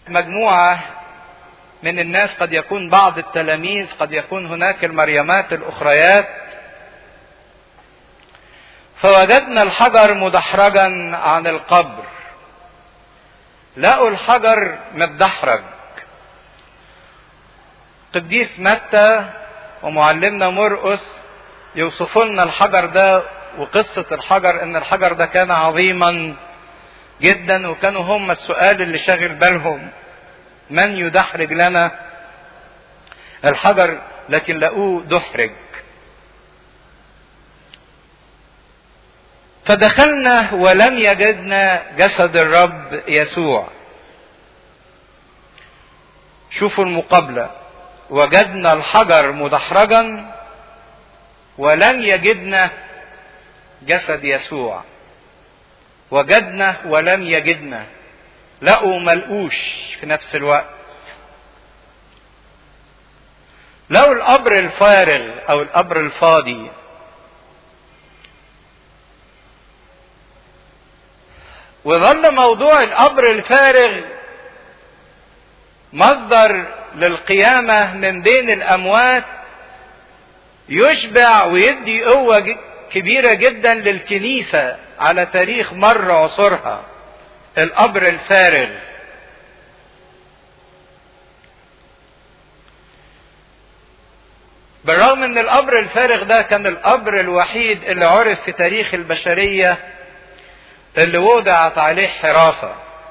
مجموعة من الناس قد يكون بعض التلاميذ قد يكون هناك المريمات الأخريات فوجدنا الحجر مدحرجا عن القبر لقوا الحجر متدحرج قديس متى ومعلمنا مرقس يوصفوا لنا الحجر ده وقصة الحجر ان الحجر ده كان عظيما جدا وكانوا هم السؤال اللي شاغل بالهم من يدحرج لنا الحجر لكن لقوه دحرج فدخلنا ولم يجدنا جسد الرب يسوع شوفوا المقابله وجدنا الحجر مدحرجا ولم يجدنا جسد يسوع وجدنا ولم يجدنا لقوا ملقوش في نفس الوقت لقوا القبر الفارغ او القبر الفاضي وظل موضوع القبر الفارغ مصدر للقيامة من بين الأموات يشبع ويدي قوة كبيرة جدا للكنيسة على تاريخ مر عصورها القبر الفارغ بالرغم ان القبر الفارغ ده كان القبر الوحيد اللي عرف في تاريخ البشرية اللي وضعت عليه حراسة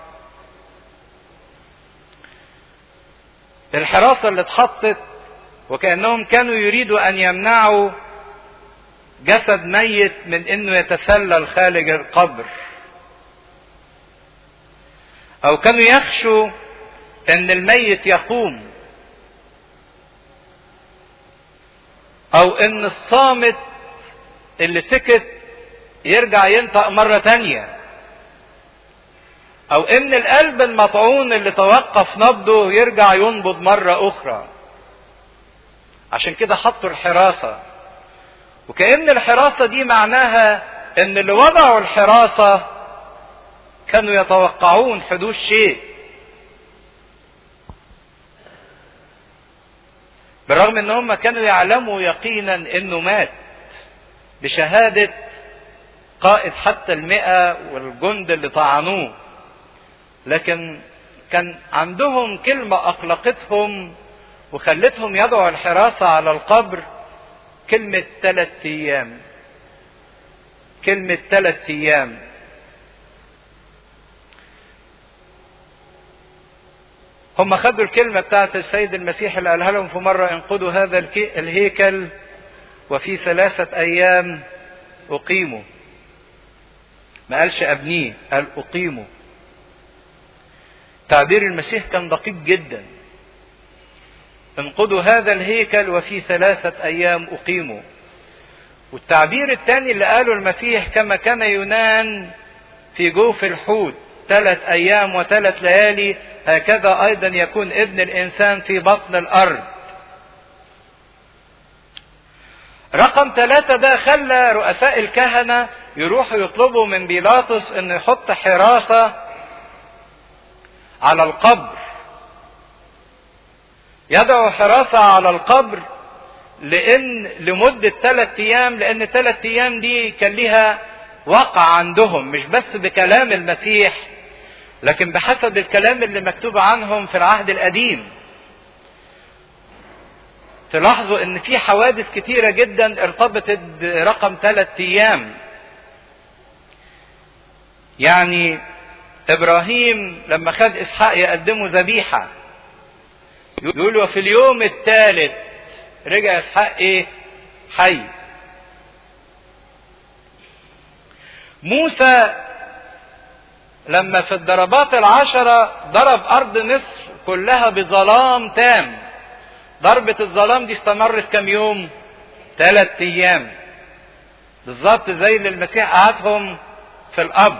الحراسة اللي اتحطت وكأنهم كانوا يريدوا أن يمنعوا جسد ميت من أنه يتسلل خارج القبر أو كانوا يخشوا أن الميت يقوم أو أن الصامت اللي سكت يرجع ينطق مرة تانية او ان القلب المطعون اللي توقف نبضه يرجع ينبض مرة اخرى عشان كده حطوا الحراسة وكأن الحراسة دي معناها ان اللي وضعوا الحراسة كانوا يتوقعون حدوث شيء بالرغم ان هم كانوا يعلموا يقينا انه مات بشهادة قائد حتى المئة والجند اللي طعنوه لكن كان عندهم كلمة أقلقتهم وخلتهم يدعوا الحراسة على القبر كلمة ثلاث أيام كلمة ثلاث أيام هم خدوا الكلمة بتاعت السيد المسيح اللي قالها لهم في مرة انقذوا هذا الهيكل وفي ثلاثة أيام أقيموا ما قالش أبنيه قال أقيموا تعبير المسيح كان دقيق جدا انقضوا هذا الهيكل وفي ثلاثة أيام أقيموا والتعبير الثاني اللي قاله المسيح كما كان يونان في جوف الحوت ثلاث أيام وثلاث ليالي هكذا أيضا يكون ابن الإنسان في بطن الأرض رقم ثلاثة ده خلى رؤساء الكهنة يروحوا يطلبوا من بيلاطس انه يحط حراسة على القبر يدعو حراسة على القبر لان لمدة ثلاث ايام لان ثلاث ايام دي كان ليها وقع عندهم مش بس بكلام المسيح لكن بحسب الكلام اللي مكتوب عنهم في العهد القديم تلاحظوا ان في حوادث كتيرة جدا ارتبطت برقم ثلاث ايام يعني ابراهيم لما خد اسحاق يقدمه ذبيحة يقول وفي اليوم الثالث رجع اسحاق ايه حي موسى لما في الضربات العشرة ضرب ارض مصر كلها بظلام تام ضربة الظلام دي استمرت كم يوم ثلاث ايام بالظبط زي اللي المسيح قعدهم في القبر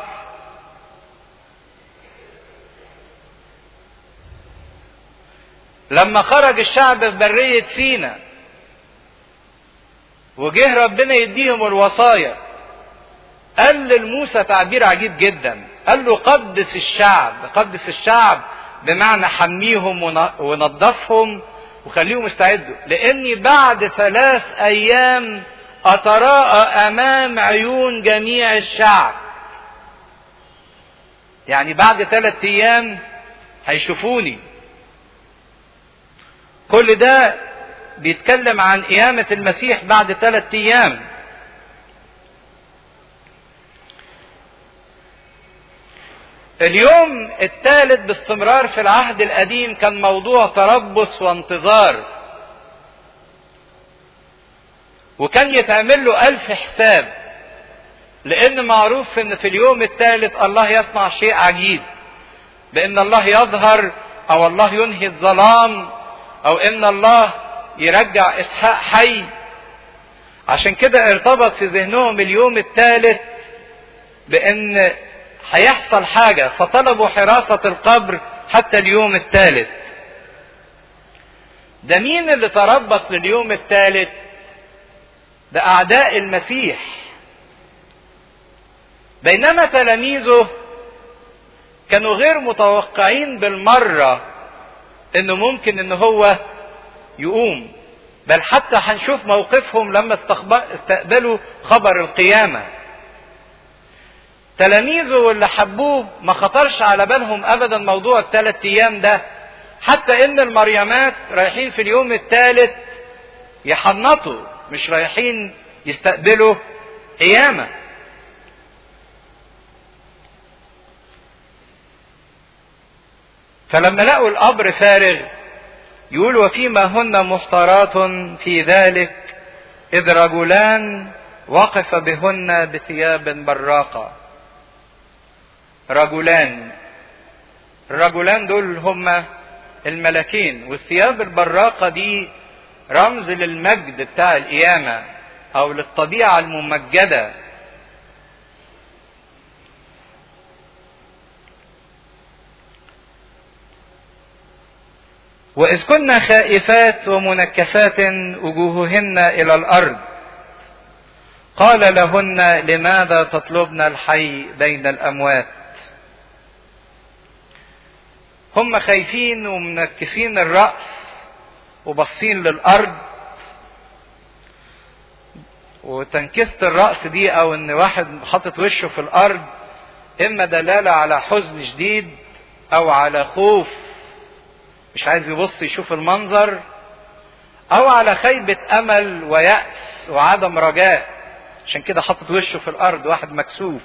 لما خرج الشعب في برية سينا وجه ربنا يديهم الوصايا قال لموسى تعبير عجيب جدا قال له قدس الشعب قدس الشعب بمعنى حميهم ونظفهم وخليهم يستعدوا لاني بعد ثلاث ايام اتراءى امام عيون جميع الشعب يعني بعد ثلاث ايام هيشوفوني كل ده بيتكلم عن قيامة المسيح بعد ثلاث ايام اليوم الثالث باستمرار في العهد القديم كان موضوع تربص وانتظار وكان يتعمل له ألف حساب لأن معروف إن في اليوم الثالث الله يصنع شيء عجيب بأن الله يظهر أو الله ينهي الظلام أو إن الله يرجع إسحاق حي عشان كده ارتبط في ذهنهم اليوم الثالث بأن هيحصل حاجة فطلبوا حراسة القبر حتى اليوم الثالث ده مين اللي تربص لليوم الثالث ده أعداء المسيح بينما تلاميذه كانوا غير متوقعين بالمرة انه ممكن ان هو يقوم بل حتى هنشوف موقفهم لما استقبلوا خبر القيامه تلاميذه واللي حبوه ما خطرش على بالهم ابدا موضوع الثلاث ايام ده حتى ان المريمات رايحين في اليوم الثالث يحنطوا مش رايحين يستقبلوا قيامه فلما لقوا القبر فارغ يقول وفيما هن محتارات في ذلك اذ رجلان وقف بهن بثياب براقه رجلان الرجلان دول هما الملكين والثياب البراقة دي رمز للمجد بتاع القيامة أو للطبيعة الممجدة وإذ كنا خائفات ومنكسات وجوههن إلى الأرض قال لهن لماذا تطلبن الحي بين الأموات هم خايفين ومنكسين الرأس وبصين للأرض وتنكسة الرأس دي أو إن واحد حاطط وشه في الأرض إما دلالة على حزن شديد أو على خوف مش عايز يبص يشوف المنظر أو على خيبة أمل ويأس وعدم رجاء عشان كده حاطط وشه في الأرض واحد مكسوف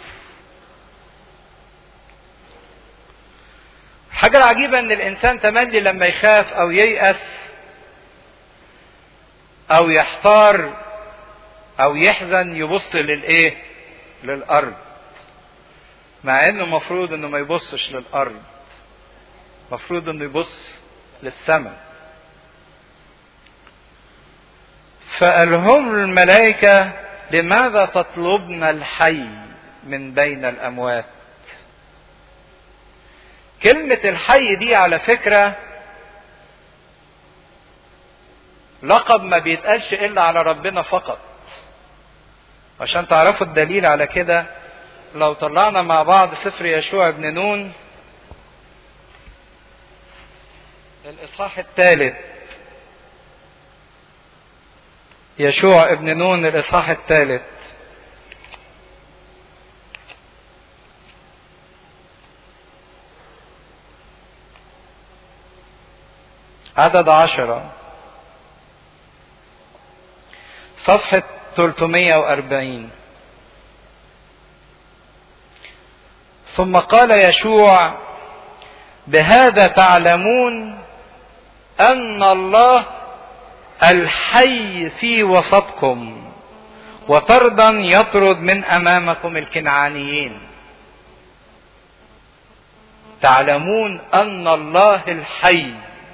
الحاجة العجيبة ان الانسان تملي لما يخاف او ييأس او يحتار او يحزن يبص للايه للارض مع انه مفروض انه ما يبصش للارض مفروض انه يبص للسماء فقالهم الملائكة لماذا تطلبن الحي من بين الأموات كلمة الحي دي على فكرة لقب ما بيتقالش إلا على ربنا فقط عشان تعرفوا الدليل على كده لو طلعنا مع بعض سفر يشوع بن نون الإصحاح الثالث يشوع ابن نون الإصحاح الثالث عدد عشرة صفحة 340 ثم قال يشوع بهذا تعلمون أن الله الحي في وسطكم وطردا يطرد من أمامكم الكنعانيين تعلمون أن الله الحي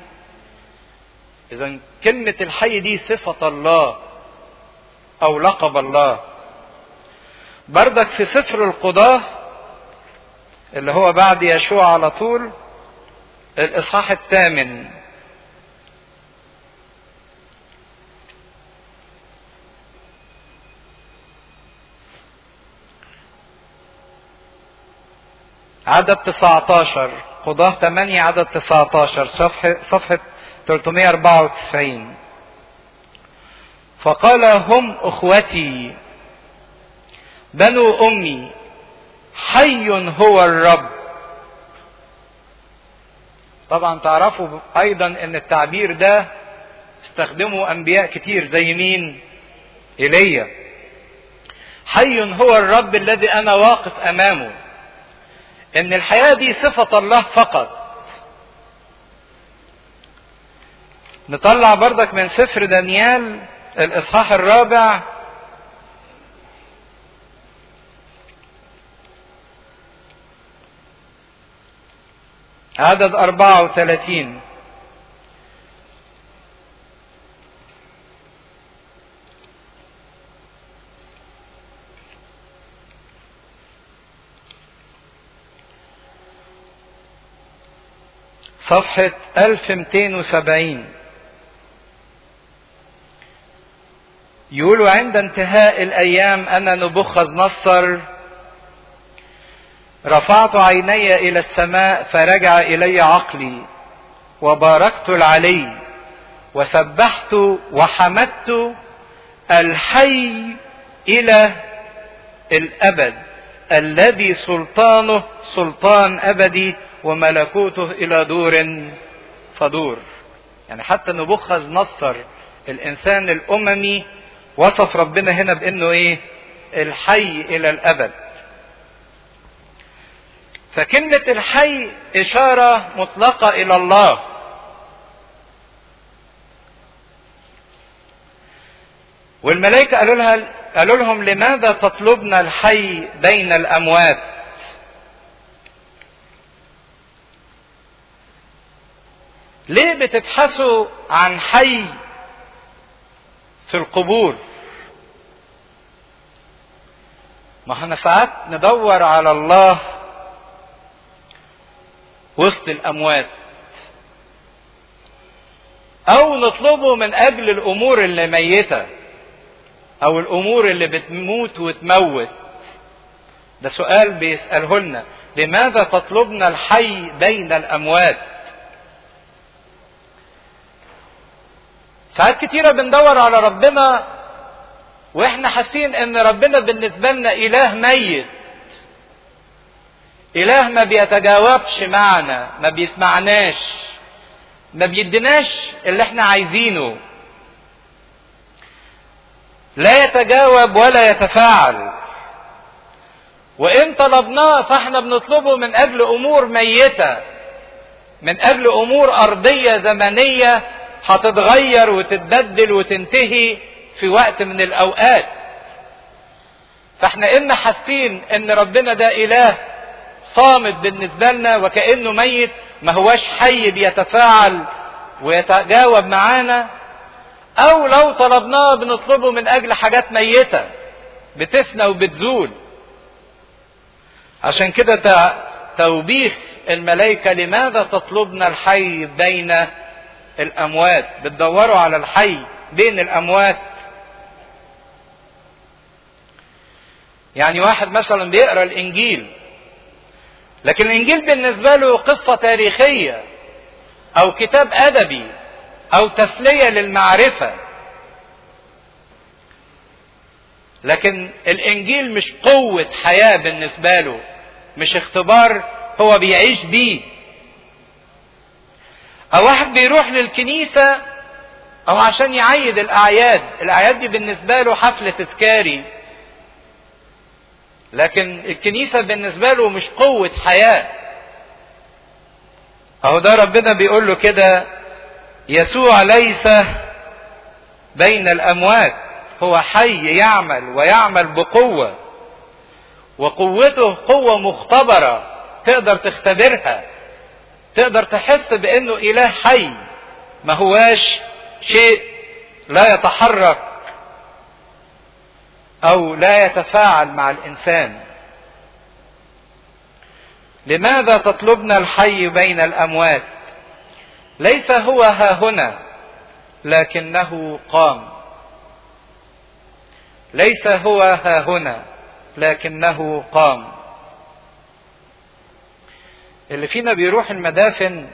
إذا كلمة الحي دي صفة الله أو لقب الله بردك في سفر القضاة اللي هو بعد يشوع على طول الإصحاح الثامن عدد 19 قضاة 8 عدد 19 صفحة صفحة 394 فقال هم اخوتي بنو امي حي هو الرب طبعا تعرفوا ايضا ان التعبير ده استخدمه انبياء كتير زي مين ايليا حي هو الرب الذي انا واقف امامه ان الحياه دي صفه الله فقط نطلع بردك من سفر دانيال الاصحاح الرابع عدد 34 صفحة 1270 يقولوا عند انتهاء الأيام أنا نبخذ نصر رفعت عيني إلى السماء فرجع إلي عقلي وباركت العلي وسبحت وحمدت الحي إلى الأبد الذي سلطانه سلطان أبدي وملكوته الى دور فدور يعني حتى نبوخذ نصر الانسان الاممي وصف ربنا هنا بانه ايه الحي الى الابد فكلمة الحي اشارة مطلقة الى الله والملائكة قالوا لها قالوا لهم لماذا تطلبن الحي بين الاموات ليه بتبحثوا عن حي في القبور ما احنا ساعات ندور على الله وسط الاموات او نطلبه من اجل الامور اللي ميته او الامور اللي بتموت وتموت ده سؤال بيساله لنا لماذا تطلبن الحي بين الاموات ساعات كتيرة بندور على ربنا واحنا حاسين ان ربنا بالنسبة لنا اله ميت اله ما بيتجاوبش معنا ما بيسمعناش ما بيديناش اللي احنا عايزينه لا يتجاوب ولا يتفاعل وان طلبناه فاحنا بنطلبه من اجل امور ميته من اجل امور ارضيه زمنيه هتتغير وتتبدل وتنتهي في وقت من الاوقات فاحنا ان حاسين ان ربنا ده اله صامت بالنسبة لنا وكأنه ميت ما هواش حي بيتفاعل ويتجاوب معانا او لو طلبناه بنطلبه من اجل حاجات ميتة بتفنى وبتزول عشان كده توبيخ الملائكة لماذا تطلبن الحي بين الاموات بتدوروا على الحي بين الاموات يعني واحد مثلا بيقرا الانجيل لكن الانجيل بالنسبه له قصه تاريخيه او كتاب ادبي او تسليه للمعرفه لكن الانجيل مش قوه حياه بالنسبه له مش اختبار هو بيعيش بيه او واحد بيروح للكنيسه او عشان يعيد الاعياد الاعياد دي بالنسبه له حفل تذكاري لكن الكنيسة بالنسبة له مش قوة حياة أهو ده ربنا بيقول له كده يسوع ليس بين الأموات هو حي يعمل ويعمل بقوة وقوته قوة مختبرة تقدر تختبرها تقدر تحس بأنه إله حي ما هواش شيء لا يتحرك او لا يتفاعل مع الانسان لماذا تطلبن الحي بين الاموات ليس هو ها هنا لكنه قام ليس هو ها هنا لكنه قام اللي فينا بيروح المدافن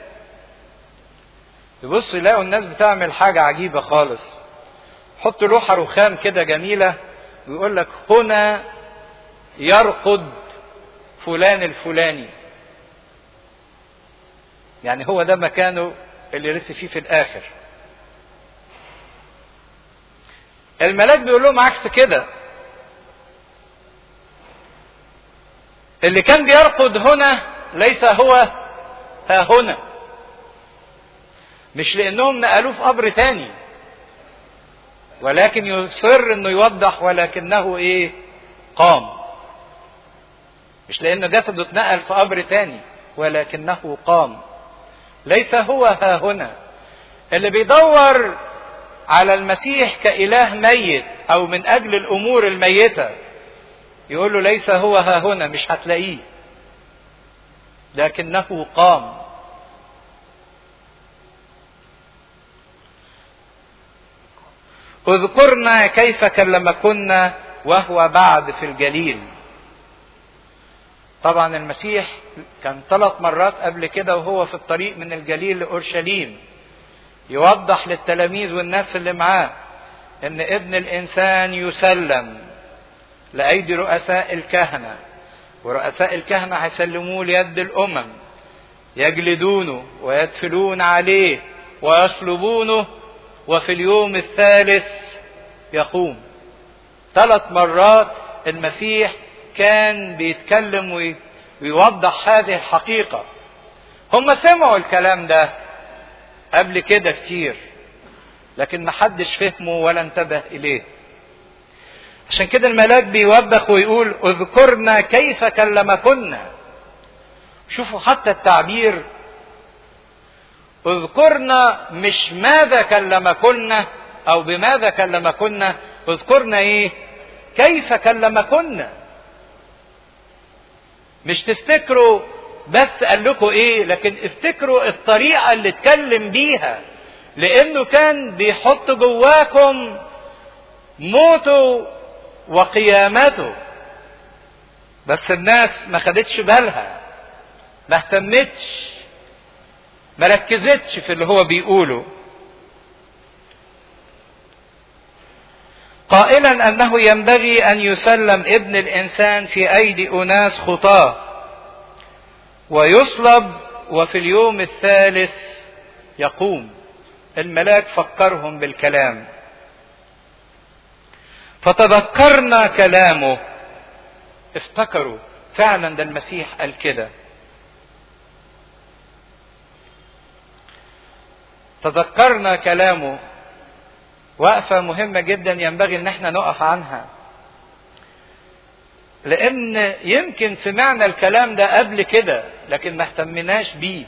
يبص يلاقوا الناس بتعمل حاجة عجيبة خالص حط لوحة رخام كده جميلة ويقول لك هنا يرقد فلان الفلاني يعني هو ده مكانه اللي رسي فيه في الآخر الملاك بيقول لهم عكس كده اللي كان بيرقد هنا ليس هو ها هنا مش لانهم نقلوه في قبر تاني ولكن يصر انه يوضح ولكنه ايه قام مش لانه جسده اتنقل في قبر تاني ولكنه قام ليس هو ها هنا اللي بيدور على المسيح كإله ميت أو من أجل الأمور الميتة يقول له ليس هو ها هنا مش هتلاقيه لكنه قام اذكرنا كيف كلمكن وهو بعد في الجليل طبعا المسيح كان ثلاث مرات قبل كده وهو في الطريق من الجليل لأورشليم يوضح للتلاميذ والناس اللي معاه ان ابن الانسان يسلم لايدي رؤساء الكهنه ورؤساء الكهنه هيسلموه ليد الامم يجلدونه ويدفلون عليه ويصلبونه وفي اليوم الثالث يقوم ثلاث مرات المسيح كان بيتكلم ويوضح هذه الحقيقه هم سمعوا الكلام ده قبل كده كتير لكن محدش فهمه ولا انتبه اليه عشان كده الملاك بيوبخ ويقول اذكرنا كيف كلمكنا شوفوا حتى التعبير اذكرنا مش ماذا كلمكنا او بماذا كلمكنا اذكرنا ايه كيف كلمكنا مش تفتكروا بس قال لكم ايه لكن افتكروا الطريقه اللي اتكلم بيها لانه كان بيحط جواكم موته وقيامته بس الناس ما خدتش بالها ما اهتمتش ما ركزتش في اللي هو بيقوله قائلا انه ينبغي ان يسلم ابن الانسان في ايدي اناس خطاه ويصلب وفي اليوم الثالث يقوم الملاك فكرهم بالكلام فتذكرنا كلامه افتكروا فعلا ده المسيح قال كده تذكرنا كلامه وقفة مهمة جدا ينبغي ان احنا نقف عنها لان يمكن سمعنا الكلام ده قبل كده لكن ما اهتمناش بيه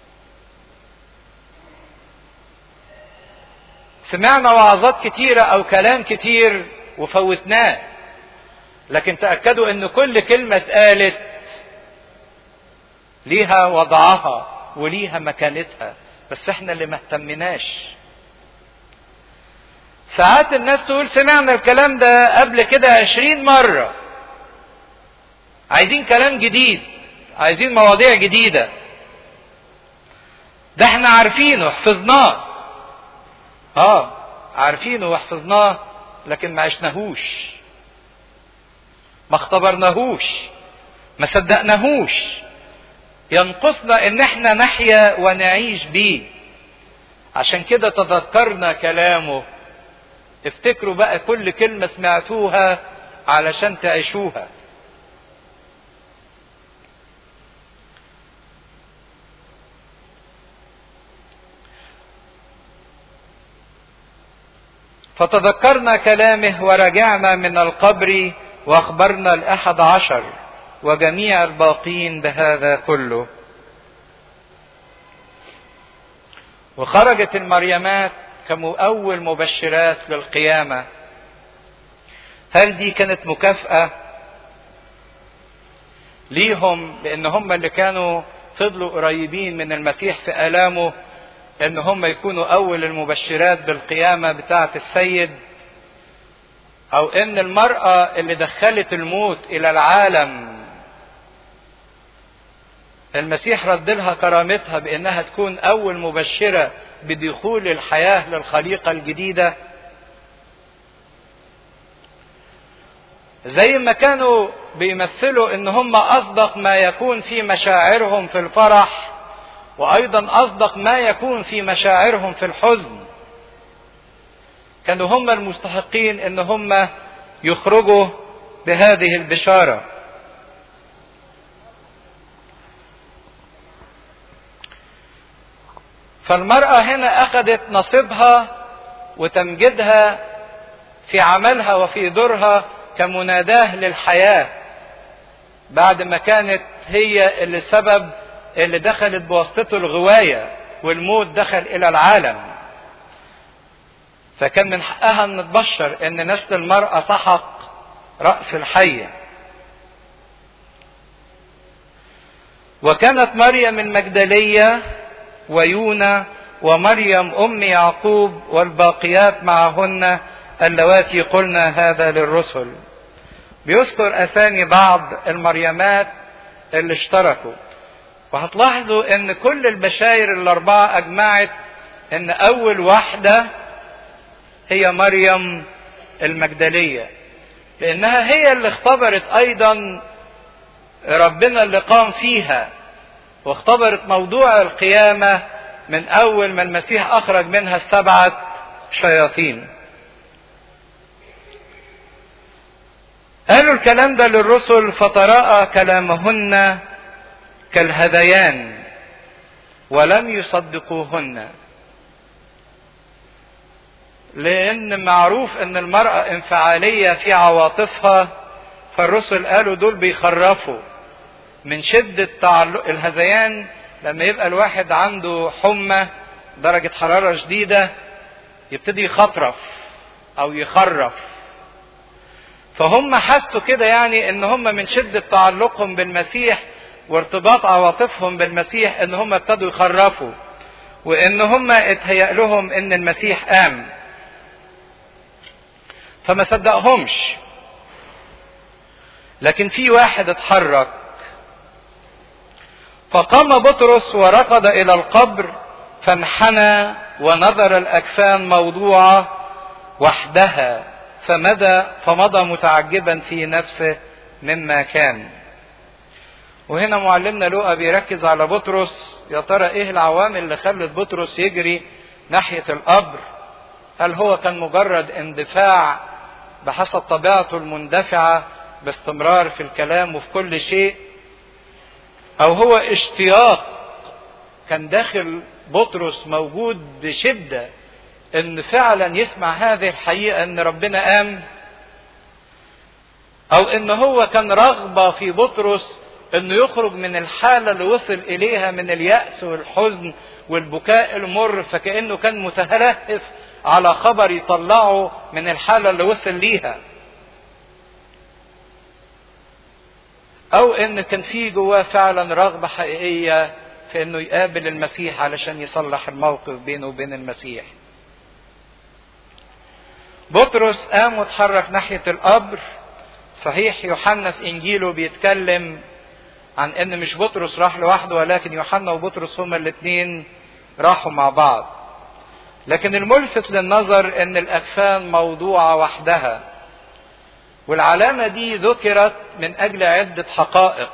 سمعنا وعظات كتيرة او كلام كتير وفوتناه لكن تأكدوا ان كل كلمة اتقالت ليها وضعها وليها مكانتها بس احنا اللي ما اهتمناش ساعات الناس تقول سمعنا الكلام ده قبل كده عشرين مرة عايزين كلام جديد عايزين مواضيع جديدة ده احنا عارفينه حفظناه اه عارفينه وحفظناه لكن ما عشناهوش ما اختبرناهوش ما صدقناهوش ينقصنا ان احنا نحيا ونعيش بيه عشان كده تذكرنا كلامه افتكروا بقى كل كلمة سمعتوها علشان تعيشوها فتذكرنا كلامه ورجعنا من القبر واخبرنا الاحد عشر وجميع الباقين بهذا كله وخرجت المريمات كأول مبشرات للقيامة هل دي كانت مكافأة ليهم لأن هم اللي كانوا فضلوا قريبين من المسيح في آلامه ان هم يكونوا اول المبشرات بالقيامة بتاعة السيد او ان المرأة اللي دخلت الموت الى العالم المسيح رد لها كرامتها بانها تكون اول مبشره بدخول الحياه للخليقه الجديده زي ما كانوا بيمثلوا ان هم اصدق ما يكون في مشاعرهم في الفرح وايضا اصدق ما يكون في مشاعرهم في الحزن كانوا هم المستحقين ان هم يخرجوا بهذه البشاره فالمراه هنا اخذت نصيبها وتمجيدها في عملها وفي دورها كمناداه للحياه بعد ما كانت هي اللي سبب اللي دخلت بواسطته الغوايه والموت دخل الى العالم فكان من حقها ان تبشر ان نسل المراه سحق راس الحيه وكانت مريم المجدليه ويونا ومريم ام يعقوب والباقيات معهن اللواتي قلنا هذا للرسل بيذكر اسامي بعض المريمات اللي اشتركوا وهتلاحظوا ان كل البشاير الاربعه اجمعت ان اول واحده هي مريم المجدليه لانها هي اللي اختبرت ايضا ربنا اللي قام فيها واختبرت موضوع القيامه من اول ما المسيح اخرج منها السبعه شياطين قالوا الكلام ده للرسل فتراءى كلامهن كالهذيان ولم يصدقوهن لان معروف ان المرأة انفعالية في عواطفها فالرسل قالوا دول بيخرفوا من شدة تعلق الهذيان لما يبقى الواحد عنده حمى درجة حرارة شديدة يبتدي يخطرف او يخرف فهم حسوا كده يعني ان هم من شدة تعلقهم بالمسيح وارتباط عواطفهم بالمسيح ان هم ابتدوا يخرفوا وان هم اتهيأ لهم ان المسيح قام فما صدقهمش لكن في واحد اتحرك فقام بطرس وركض الى القبر فانحنى ونظر الاكفان موضوعه وحدها فمدى فمضى متعجبا في نفسه مما كان وهنا معلمنا لوقا بيركز على بطرس يا ترى ايه العوامل اللي خلت بطرس يجري ناحيه القبر هل هو كان مجرد اندفاع بحسب طبيعته المندفعه باستمرار في الكلام وفي كل شيء او هو اشتياق كان داخل بطرس موجود بشده ان فعلا يسمع هذه الحقيقه ان ربنا قام او ان هو كان رغبه في بطرس انه يخرج من الحاله اللي وصل اليها من الياس والحزن والبكاء المر فكانه كان متلهف على خبر يطلعه من الحاله اللي وصل ليها او ان كان في جواه فعلا رغبه حقيقيه في انه يقابل المسيح علشان يصلح الموقف بينه وبين المسيح بطرس قام واتحرك ناحية القبر صحيح يوحنا في انجيله بيتكلم عن ان مش بطرس راح لوحده ولكن يوحنا وبطرس هما الاثنين راحوا مع بعض لكن الملفت للنظر ان الاكفان موضوعة وحدها والعلامة دي ذكرت من اجل عدة حقائق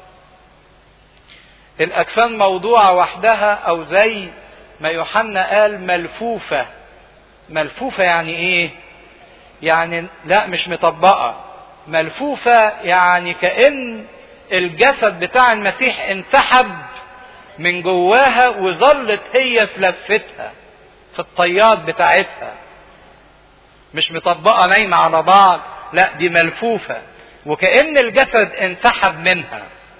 الاكفان موضوعة وحدها او زي ما يوحنا قال ملفوفة ملفوفة يعني ايه يعني لا مش مطبقة ملفوفة يعني كأن الجسد بتاع المسيح انسحب من جواها وظلت هي في لفتها في الطيات بتاعتها مش مطبقة نايمة على بعض لا دي ملفوفة وكأن الجسد انسحب منها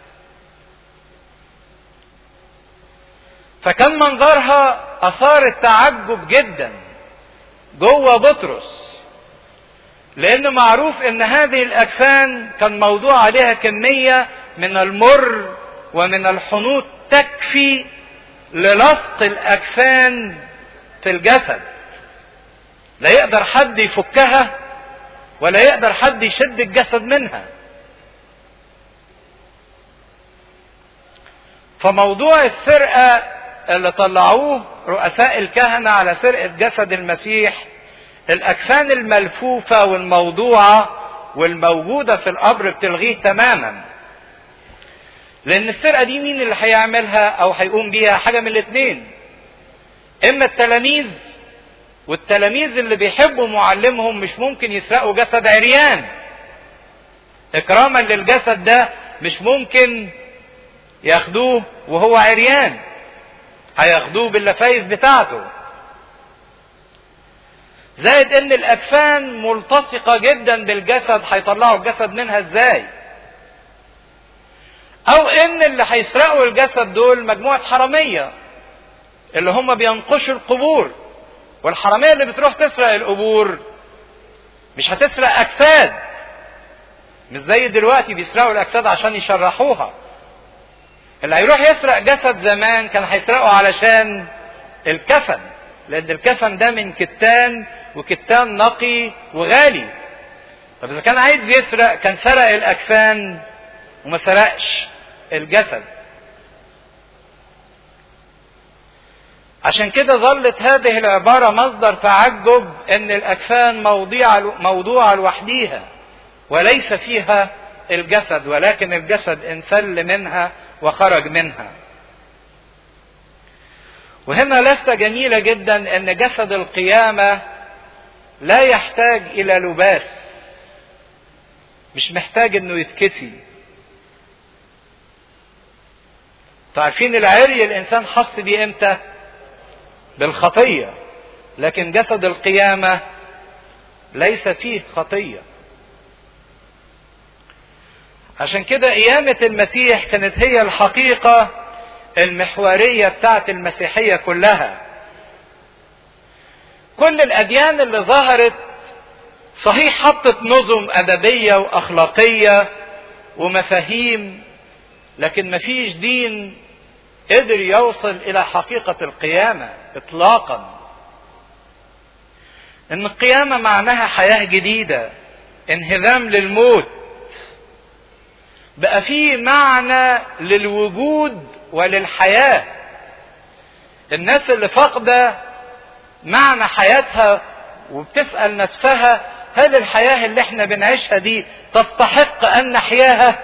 فكان منظرها أثار التعجب جدا جوه بطرس لان معروف ان هذه الاكفان كان موضوع عليها كميه من المر ومن الحنوط تكفي للصق الاكفان في الجسد لا يقدر حد يفكها ولا يقدر حد يشد الجسد منها فموضوع السرقة اللي طلعوه رؤساء الكهنة على سرقة جسد المسيح الأكفان الملفوفة والموضوعة والموجودة في القبر بتلغيه تماما لأن السرقة دي مين اللي هيعملها أو هيقوم بيها حاجة من الاتنين إما التلاميذ والتلاميذ اللي بيحبوا معلمهم مش ممكن يسرقوا جسد عريان إكراما للجسد ده مش ممكن ياخدوه وهو عريان هياخدوه باللفايف بتاعته زائد ان الاكفان ملتصقه جدا بالجسد هيطلعوا الجسد منها ازاي او ان اللي هيسرقوا الجسد دول مجموعه حراميه اللي هم بينقشوا القبور والحراميه اللي بتروح تسرق القبور مش هتسرق اجساد مش زي دلوقتي بيسرقوا الاجساد عشان يشرحوها اللي هيروح يسرق جسد زمان كان هيسرقه علشان الكفن لان الكفن ده من كتان وكتان نقي وغالي طب اذا كان عايز يسرق كان سرق الاكفان وما سرقش الجسد عشان كده ظلت هذه العبارة مصدر تعجب ان الاكفان موضوع موضوعة لوحديها وليس فيها الجسد ولكن الجسد انسل منها وخرج منها وهنا لفتة جميلة جدا ان جسد القيامة لا يحتاج الى لباس مش محتاج انه يتكسي عارفين العري الانسان حس بيه امتى بالخطية لكن جسد القيامة ليس فيه خطيه عشان كده قيامة المسيح كانت هي الحقيقة المحورية بتاعت المسيحية كلها. كل الأديان اللي ظهرت صحيح حطت نظم أدبية وأخلاقية ومفاهيم لكن مفيش دين قدر يوصل إلى حقيقة القيامة إطلاقا. إن القيامة معناها حياة جديدة، انهزام للموت، بقى فيه معنى للوجود وللحياة الناس اللي فاقدة معنى حياتها وبتسأل نفسها هل الحياة اللي احنا بنعيشها دي تستحق ان نحياها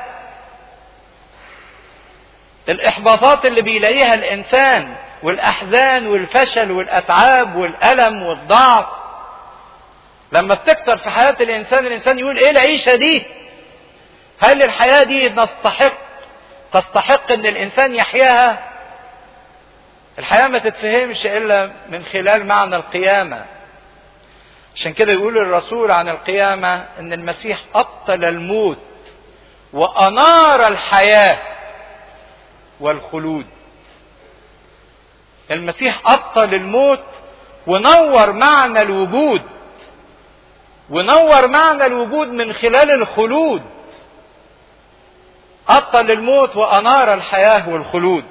الاحباطات اللي بيلاقيها الانسان والاحزان والفشل والاتعاب والالم والضعف لما بتكتر في حياة الانسان الانسان يقول ايه العيشة دي هل الحياة دي نستحق تستحق ان الانسان يحياها الحياة ما تتفهمش الا من خلال معنى القيامة عشان كده يقول الرسول عن القيامة ان المسيح ابطل الموت وانار الحياة والخلود المسيح ابطل الموت ونور معنى الوجود ونور معنى الوجود من خلال الخلود أبطل الموت وأنار الحياة والخلود.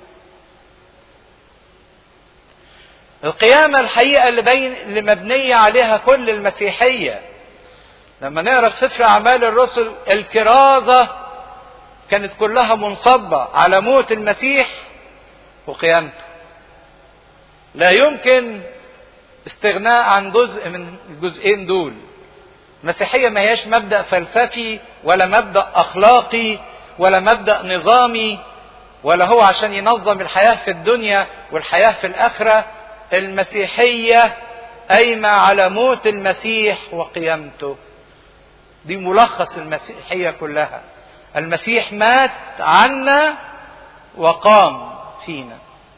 القيامة الحقيقة اللي بين اللي مبنية عليها كل المسيحية. لما نقرا في سفر أعمال الرسل الكرازة كانت كلها منصبة على موت المسيح وقيامته. لا يمكن استغناء عن جزء من الجزئين دول. المسيحية ما هياش مبدأ فلسفي ولا مبدأ أخلاقي ولا مبدا نظامي ولا هو عشان ينظم الحياه في الدنيا والحياه في الاخره المسيحيه قايمه على موت المسيح وقيامته دي ملخص المسيحيه كلها المسيح مات عنا وقام فينا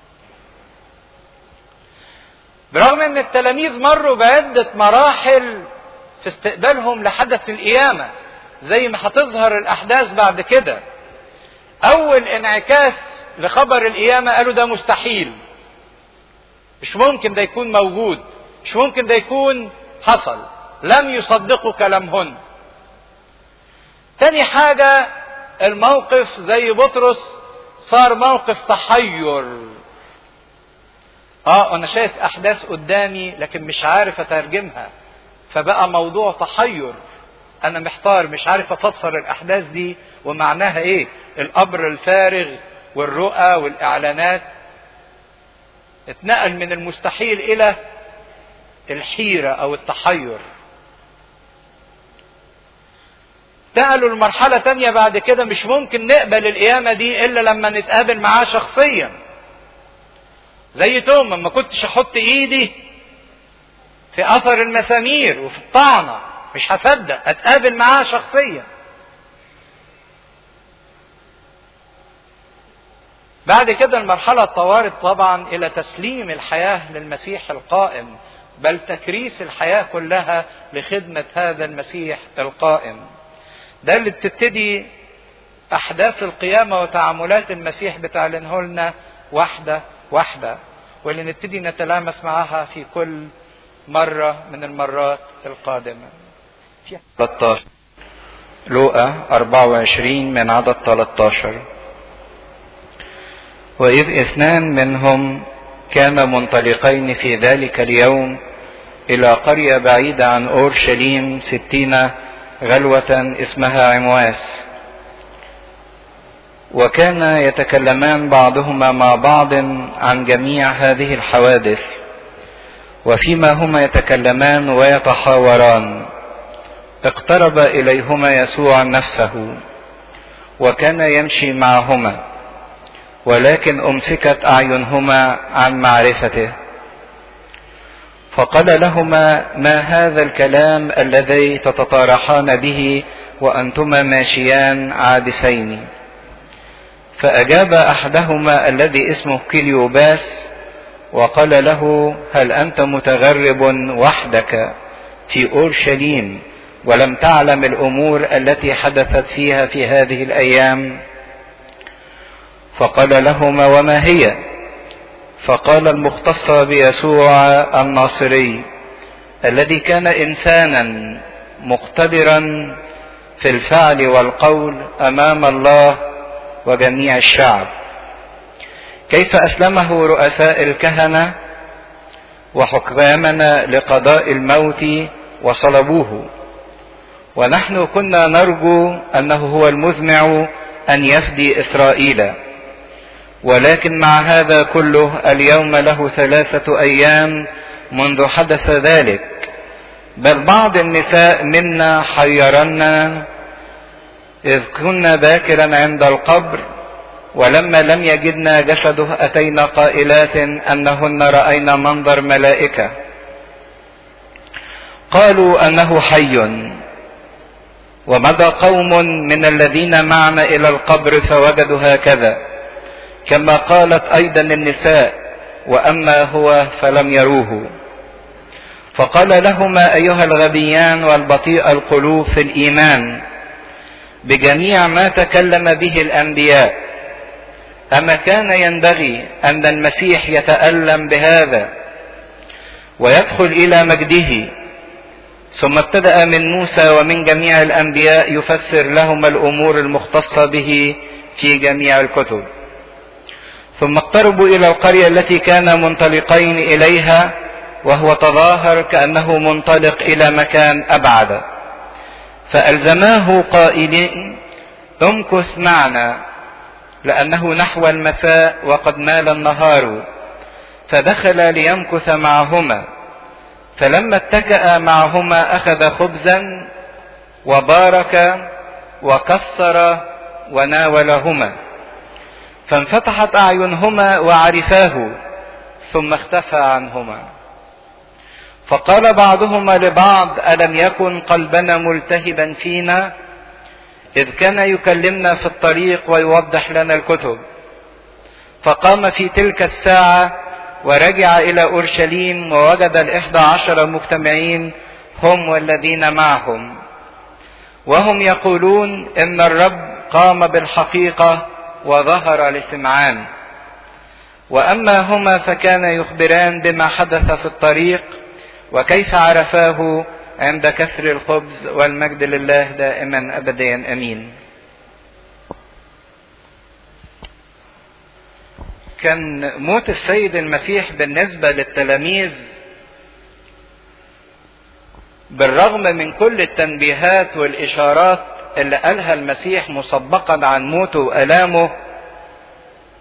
برغم ان التلاميذ مروا بعده مراحل في استقبالهم لحدث القيامه زي ما هتظهر الاحداث بعد كده اول انعكاس لخبر القيامه قالوا ده مستحيل مش ممكن ده يكون موجود مش ممكن ده يكون حصل لم يصدقوا كلامهن تاني حاجة الموقف زي بطرس صار موقف تحير اه انا شايف احداث قدامي لكن مش عارف اترجمها فبقى موضوع تحير انا محتار مش عارف افسر الاحداث دي ومعناها ايه القبر الفارغ والرؤى والاعلانات اتنقل من المستحيل الى الحيره او التحير نقلوا لمرحلة تانية بعد كده مش ممكن نقبل القيامة دي إلا لما نتقابل معاه شخصيا. زي توما ما كنتش أحط إيدي في أثر المسامير وفي الطعنة مش هصدق أتقابل معاه شخصيا. بعد كده المرحلة اتطورت طبعا إلى تسليم الحياة للمسيح القائم بل تكريس الحياة كلها لخدمة هذا المسيح القائم. ده اللي بتبتدي احداث القيامه وتعاملات المسيح بتعلنه لنا واحده واحده واللي نبتدي نتلامس معاها في كل مره من المرات القادمه. 13 لوقا 24 من عدد 13 وإذ اثنان منهم كان منطلقين في ذلك اليوم إلى قرية بعيدة عن أورشليم ستين غلوة اسمها عمواس وكان يتكلمان بعضهما مع بعض عن جميع هذه الحوادث وفيما هما يتكلمان ويتحاوران اقترب اليهما يسوع نفسه وكان يمشي معهما ولكن امسكت اعينهما عن معرفته فقال لهما ما هذا الكلام الذي تتطارحان به وانتما ماشيان عابسين فاجاب احدهما الذي اسمه كليوباس وقال له هل انت متغرب وحدك في اورشليم ولم تعلم الامور التي حدثت فيها في هذه الايام فقال لهما وما هي فقال المختص بيسوع الناصري الذي كان انسانا مقتدرا في الفعل والقول امام الله وجميع الشعب كيف اسلمه رؤساء الكهنه وحكامنا لقضاء الموت وصلبوه ونحن كنا نرجو انه هو المزمع ان يفدي اسرائيل ولكن مع هذا كله اليوم له ثلاثة أيام منذ حدث ذلك بل بعض النساء منا حيرنا إذ كنا باكرا عند القبر ولما لم يجدنا جسده أتينا قائلات أنهن رأينا منظر ملائكة قالوا أنه حي ومضى قوم من الذين معنا إلى القبر فوجدوا هكذا كما قالت ايضا النساء واما هو فلم يروه فقال لهما ايها الغبيان والبطيء القلوب في الايمان بجميع ما تكلم به الانبياء اما كان ينبغي ان المسيح يتالم بهذا ويدخل الى مجده ثم ابتدا من موسى ومن جميع الانبياء يفسر لهم الامور المختصه به في جميع الكتب ثم اقتربوا الى القريه التي كان منطلقين اليها وهو تظاهر كانه منطلق الى مكان ابعد فالزماه قائلين امكث معنا لانه نحو المساء وقد مال النهار فدخل ليمكث معهما فلما اتكأ معهما اخذ خبزا وبارك وكسر وناولهما فانفتحت اعينهما وعرفاه ثم اختفى عنهما فقال بعضهما لبعض الم يكن قلبنا ملتهبا فينا اذ كان يكلمنا في الطريق ويوضح لنا الكتب فقام في تلك الساعه ورجع الى اورشليم ووجد الاحدى عشر مجتمعين هم والذين معهم وهم يقولون ان الرب قام بالحقيقه وظهر لسمعان واما هما فكان يخبران بما حدث في الطريق وكيف عرفاه عند كسر الخبز والمجد لله دائما ابديا امين كان موت السيد المسيح بالنسبه للتلاميذ بالرغم من كل التنبيهات والاشارات اللي قالها المسيح مسبقا عن موته والامه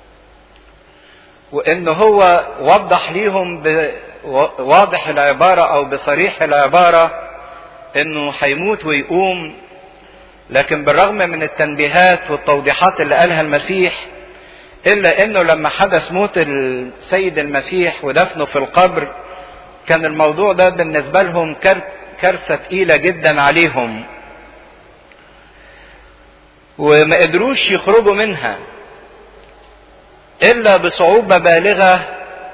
وان هو وضح ليهم بواضح العبارة او بصريح العبارة انه هيموت ويقوم لكن بالرغم من التنبيهات والتوضيحات اللي قالها المسيح الا انه لما حدث موت السيد المسيح ودفنه في القبر كان الموضوع ده بالنسبة لهم كارثة تقيلة جدا عليهم وما قدروش يخرجوا منها الا بصعوبة بالغة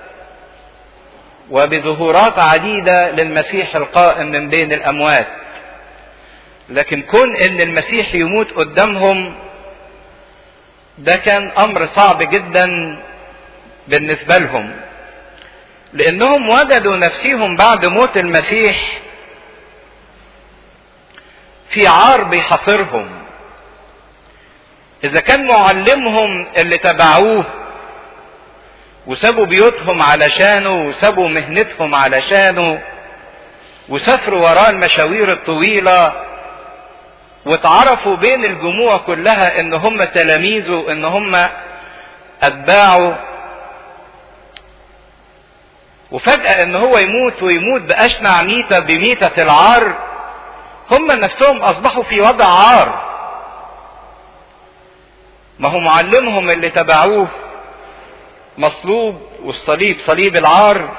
وبظهورات عديدة للمسيح القائم من بين الاموات لكن كون ان المسيح يموت قدامهم ده كان امر صعب جدا بالنسبة لهم لانهم وجدوا نفسهم بعد موت المسيح في عار بيحاصرهم اذا كان معلمهم اللي تبعوه وسابوا بيوتهم علشانه وسابوا مهنتهم علشانه وسافروا وراه المشاوير الطويلة واتعرفوا بين الجموع كلها ان هم تلاميذه ان هم اتباعه وفجأة ان هو يموت ويموت بأشنع ميتة بميتة العار هم نفسهم اصبحوا في وضع عار ما هو معلمهم اللي تبعوه مصلوب والصليب صليب العار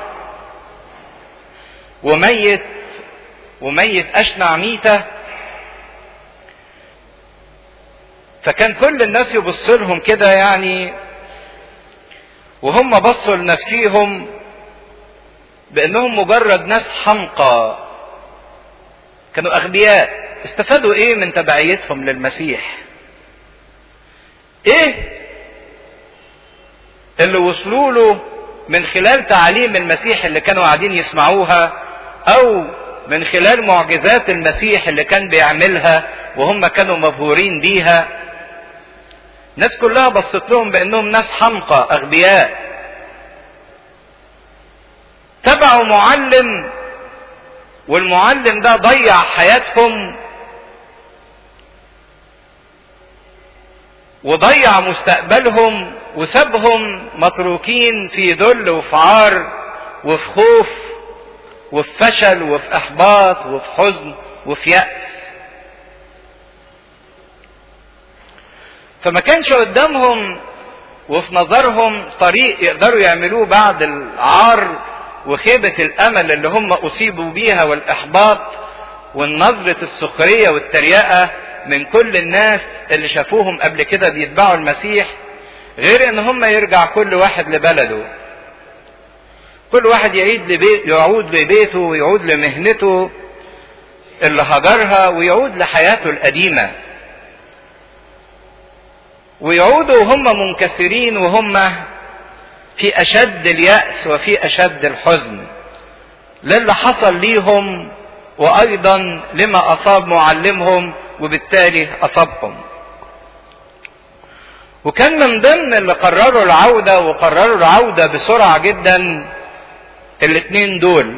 وميت وميت اشنع ميته فكان كل الناس يبص لهم كده يعني وهم بصوا لنفسيهم بانهم مجرد ناس حمقى كانوا اغبياء استفادوا ايه من تبعيتهم للمسيح ايه اللي وصلوا له من خلال تعاليم المسيح اللي كانوا قاعدين يسمعوها او من خلال معجزات المسيح اللي كان بيعملها وهم كانوا مبهورين بيها الناس كلها بصت لهم بانهم ناس حمقى اغبياء تبعوا معلم والمعلم ده ضيع حياتهم وضيع مستقبلهم وسابهم متروكين في ذل وفي عار وفي خوف وفي فشل وفي احباط وفي حزن وفي يأس فما كانش قدامهم وفي نظرهم طريق يقدروا يعملوه بعد العار وخيبة الأمل اللي هم أصيبوا بيها والإحباط والنظرة السخرية والتريقة من كل الناس اللي شافوهم قبل كده بيتبعوا المسيح غير ان هم يرجع كل واحد لبلده كل واحد يعيد لبيت يعود لبيته ويعود لمهنته اللي هجرها ويعود لحياته القديمة ويعودوا وهم منكسرين وهم في أشد اليأس وفي أشد الحزن للي حصل ليهم وأيضا لما أصاب معلمهم وبالتالي أصابهم وكان من ضمن اللي قرروا العودة وقرروا العودة بسرعة جدا الاثنين دول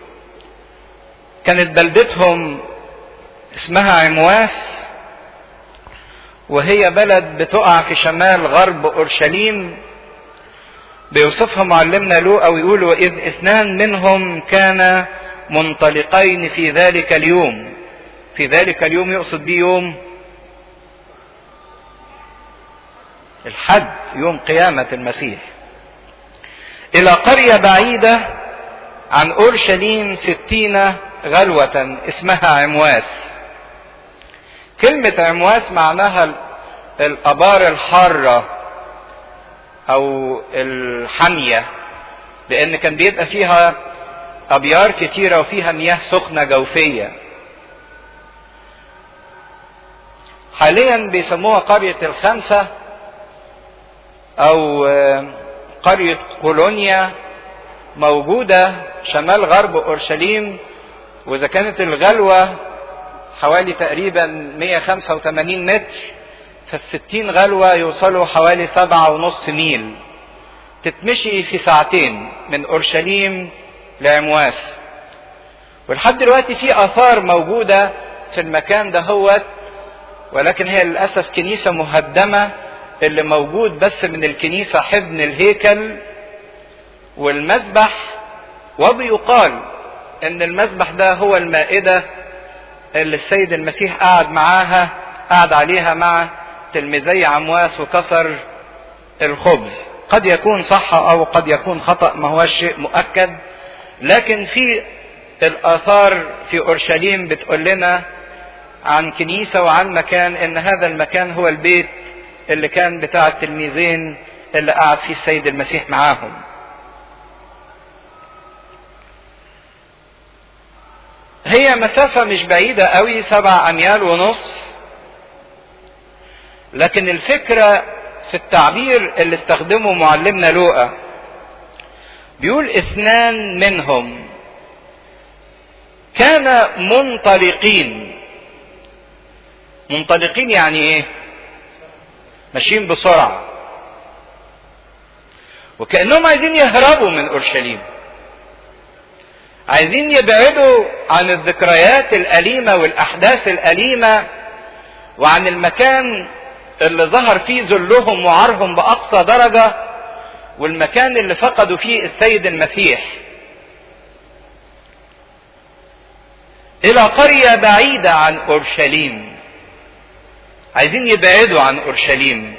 كانت بلدتهم اسمها عمواس وهي بلد بتقع في شمال غرب اورشليم بيوصفها معلمنا لوقا ويقول واذ اثنان منهم كان منطلقين في ذلك اليوم في ذلك اليوم يقصد بيه يوم الحد يوم قيامة المسيح إلى قرية بعيدة عن أورشليم ستين غلوة اسمها عمواس كلمة عمواس معناها الأبار الحارة أو الحامية لأن كان بيبقى فيها أبيار كتيرة وفيها مياه سخنة جوفية حاليا بيسموها قرية الخمسة او قرية كولونيا موجودة شمال غرب اورشليم واذا كانت الغلوة حوالي تقريبا 185 متر فالستين غلوة يوصلوا حوالي سبعة ونص ميل تتمشي في ساعتين من اورشليم لعمواس ولحد دلوقتي في اثار موجودة في المكان ده هوت ولكن هي للأسف كنيسة مهدمة اللي موجود بس من الكنيسة حضن الهيكل والمذبح وبيقال ان المذبح ده هو المائدة اللي السيد المسيح قعد معاها قعد عليها مع تلميذي عمواس وكسر الخبز قد يكون صح او قد يكون خطأ ما هو شيء مؤكد لكن في الاثار في اورشليم بتقول لنا عن كنيسة وعن مكان ان هذا المكان هو البيت اللي كان بتاع التلميذين اللي قعد فيه السيد المسيح معاهم هي مسافة مش بعيدة قوي سبع اميال ونص لكن الفكرة في التعبير اللي استخدمه معلمنا لوقا بيقول اثنان منهم كان منطلقين منطلقين يعني ايه ماشيين بسرعة وكأنهم عايزين يهربوا من أورشليم عايزين يبعدوا عن الذكريات الأليمة والأحداث الأليمة وعن المكان اللي ظهر فيه ذلهم وعرهم بأقصى درجة والمكان اللي فقدوا فيه السيد المسيح إلى قرية بعيدة عن أورشليم عايزين يبعدوا عن أورشليم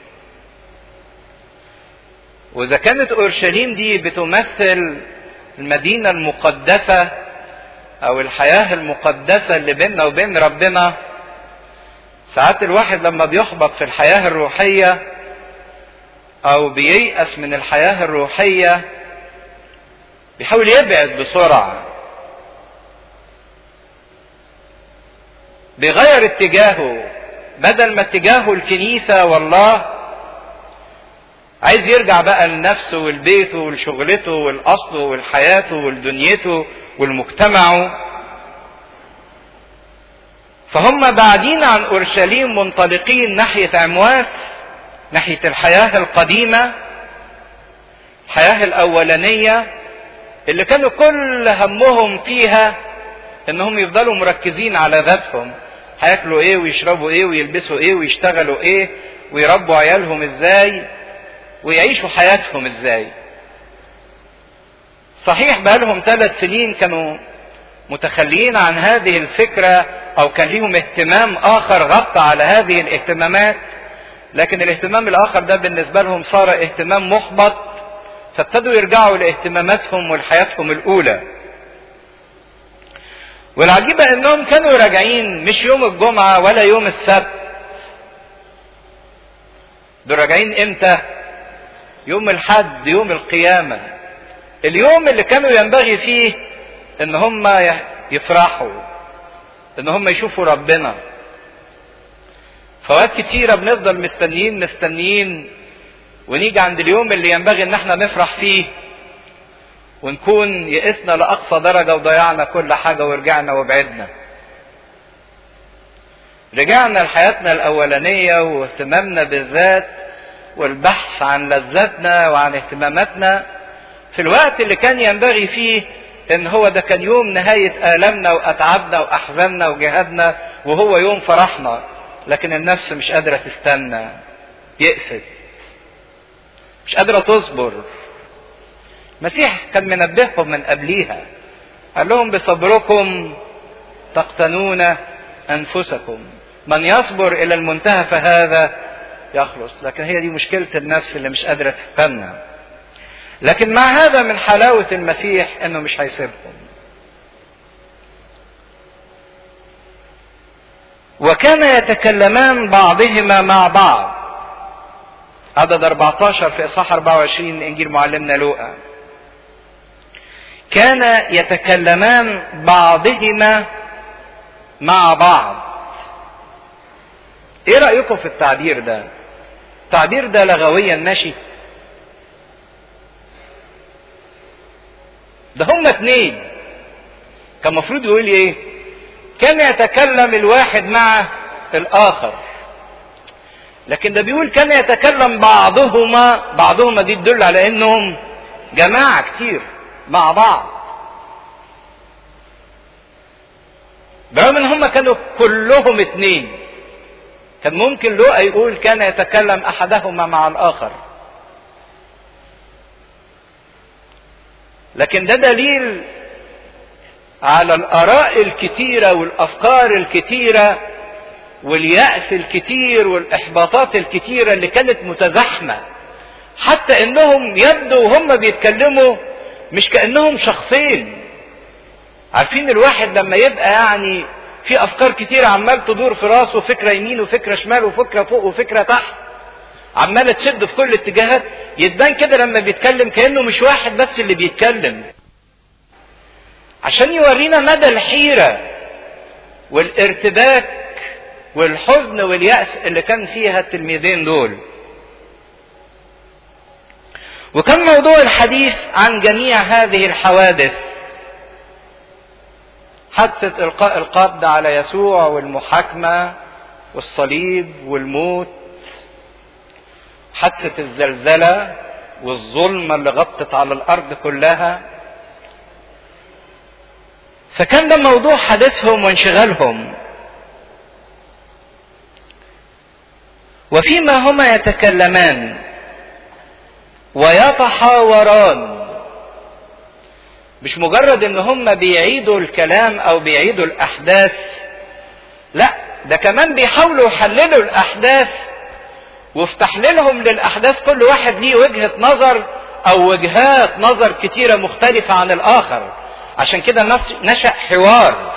وإذا كانت أورشليم دي بتمثل المدينة المقدسة أو الحياة المقدسة اللي بيننا وبين ربنا ساعات الواحد لما بيحبط في الحياة الروحية أو بييأس من الحياة الروحية بيحاول يبعد بسرعة بيغير اتجاهه بدل ما اتجاهه الكنيسة والله عايز يرجع بقى لنفسه ولبيته ولشغلته ولأصله ولحياته ولدنيته ولمجتمعه فهم بعدين عن أورشليم منطلقين ناحية عمواس ناحية الحياة القديمة الحياة الأولانية اللي كانوا كل همهم فيها انهم يفضلوا مركزين على ذاتهم هياكلوا ايه ويشربوا ايه ويلبسوا ايه ويشتغلوا ايه ويربوا عيالهم ازاي ويعيشوا حياتهم ازاي صحيح بقالهم ثلاث سنين كانوا متخليين عن هذه الفكرة او كان ليهم اهتمام اخر غطى على هذه الاهتمامات لكن الاهتمام الاخر ده بالنسبة لهم صار اهتمام محبط فابتدوا يرجعوا لاهتماماتهم ولحياتهم الاولى والعجيبة انهم كانوا راجعين مش يوم الجمعة ولا يوم السبت دول راجعين امتى يوم الحد يوم القيامة اليوم اللي كانوا ينبغي فيه ان هم يفرحوا ان هم يشوفوا ربنا فوقت كتيرة بنفضل مستنيين مستنيين ونيجي عند اليوم اللي ينبغي ان احنا نفرح فيه ونكون يئسنا لأقصى درجة وضيعنا كل حاجة ورجعنا وبعدنا رجعنا لحياتنا الأولانية واهتمامنا بالذات والبحث عن لذاتنا وعن اهتماماتنا في الوقت اللي كان ينبغي فيه ان هو ده كان يوم نهاية آلامنا وأتعابنا وأحزاننا وجهادنا وهو يوم فرحنا لكن النفس مش قادرة تستنى يئست مش قادرة تصبر المسيح كان منبههم من قبليها قال لهم بصبركم تقتنون انفسكم من يصبر الى المنتهى فهذا يخلص لكن هي دي مشكلة النفس اللي مش قادرة تستنى لكن مع هذا من حلاوة المسيح انه مش هيسيبهم وكان يتكلمان بعضهما مع بعض عدد 14 في اصحاح 24 انجيل معلمنا لوقا كان يتكلمان بعضهما مع بعض ايه رأيكم في التعبير ده التعبير ده لغويا ماشي ده هما اتنين كان المفروض يقول ايه كان يتكلم الواحد مع الاخر لكن ده بيقول كان يتكلم بعضهما بعضهما دي تدل على انهم جماعة كتير مع بعض برغم ان هم كانوا كلهم اتنين كان ممكن لوقا يقول كان يتكلم احدهما مع الاخر لكن ده دليل على الآراء الكتيرة والأفكار الكتيرة واليأس الكتير والإحباطات الكتيرة اللي كانت متزاحمة حتى إنهم يبدو وهم بيتكلموا مش كأنهم شخصين عارفين الواحد لما يبقى يعني في أفكار كتيرة عمال تدور في راسه فكرة يمين وفكرة شمال وفكرة فوق وفكرة تحت عمالة تشد في كل الاتجاهات يتبان كده لما بيتكلم كأنه مش واحد بس اللي بيتكلم عشان يورينا مدى الحيرة والارتباك والحزن واليأس اللي كان فيها التلميذين دول وكان موضوع الحديث عن جميع هذه الحوادث حادثة إلقاء القبض على يسوع والمحاكمة والصليب والموت حادثة الزلزلة والظلمة اللي غطت على الأرض كلها فكان ده موضوع حديثهم وانشغالهم وفيما هما يتكلمان ويتحاوران مش مجرد ان هم بيعيدوا الكلام او بيعيدوا الاحداث لا ده كمان بيحاولوا يحللوا الاحداث وفي تحليلهم للاحداث كل واحد ليه وجهه نظر او وجهات نظر كتيره مختلفه عن الاخر عشان كده نشا حوار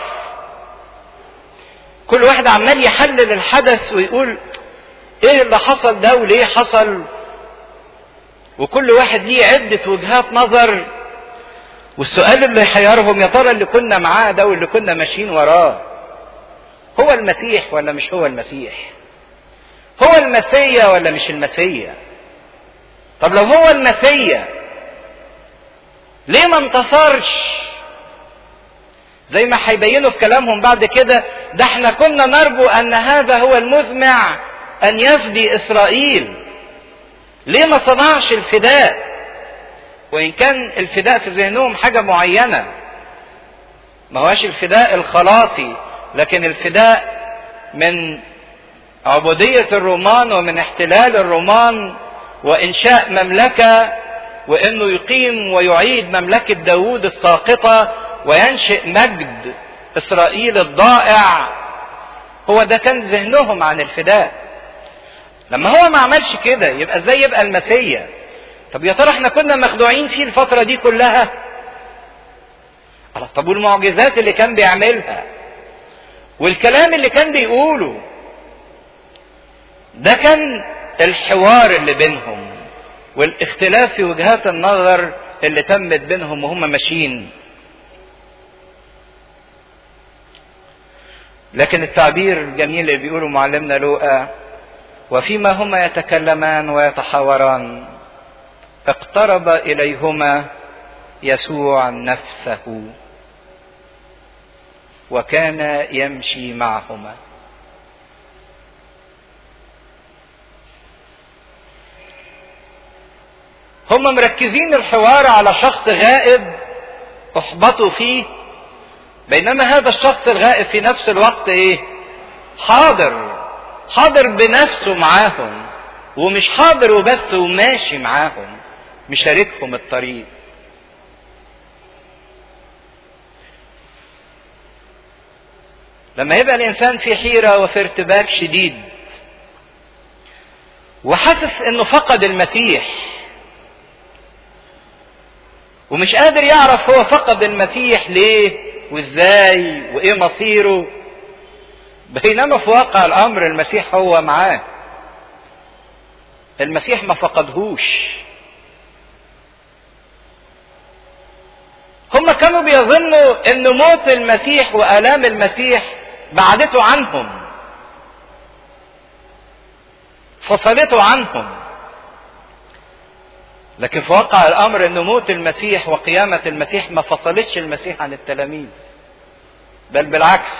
كل واحد عمال يحلل الحدث ويقول ايه اللي حصل ده وليه حصل وكل واحد ليه عده وجهات نظر والسؤال اللي حيرهم يا ترى اللي كنا معاه ده واللي كنا ماشيين وراه هو المسيح ولا مش هو المسيح هو المسيا ولا مش المسيا طب لو هو المسيا ليه ما انتصرش زي ما هيبينوا في كلامهم بعد كده ده احنا كنا نرجو ان هذا هو المزمع ان يفدي اسرائيل ليه ما صنعش الفداء وإن كان الفداء في ذهنهم حاجة معينة ما هوش الفداء الخلاصي لكن الفداء من عبودية الرومان ومن احتلال الرومان وإنشاء مملكة وإنه يقيم ويعيد مملكة داوود الساقطة وينشئ مجد إسرائيل الضائع هو ده كان ذهنهم عن الفداء لما هو ما عملش كده يبقى ازاي يبقى المسيح طب يا ترى احنا كنا مخدوعين فيه الفترة دي كلها؟ طب والمعجزات اللي كان بيعملها والكلام اللي كان بيقوله ده كان الحوار اللي بينهم والاختلاف في وجهات النظر اللي تمت بينهم وهم ماشيين لكن التعبير الجميل اللي بيقوله معلمنا لوقا وفيما هما يتكلمان ويتحاوران اقترب اليهما يسوع نفسه وكان يمشي معهما هم مركزين الحوار على شخص غائب احبطوا فيه بينما هذا الشخص الغائب في نفس الوقت ايه حاضر حاضر بنفسه معاهم ومش حاضر وبس وماشي معاهم مشاركهم الطريق لما يبقى الانسان في حيره وفي ارتباك شديد وحاسس انه فقد المسيح ومش قادر يعرف هو فقد المسيح ليه وازاي وايه مصيره بينما في واقع الامر المسيح هو معاه المسيح ما فقدهوش هم كانوا بيظنوا ان موت المسيح والام المسيح بعدته عنهم فصلته عنهم لكن في واقع الامر ان موت المسيح وقيامه المسيح ما فصلتش المسيح عن التلاميذ بل بالعكس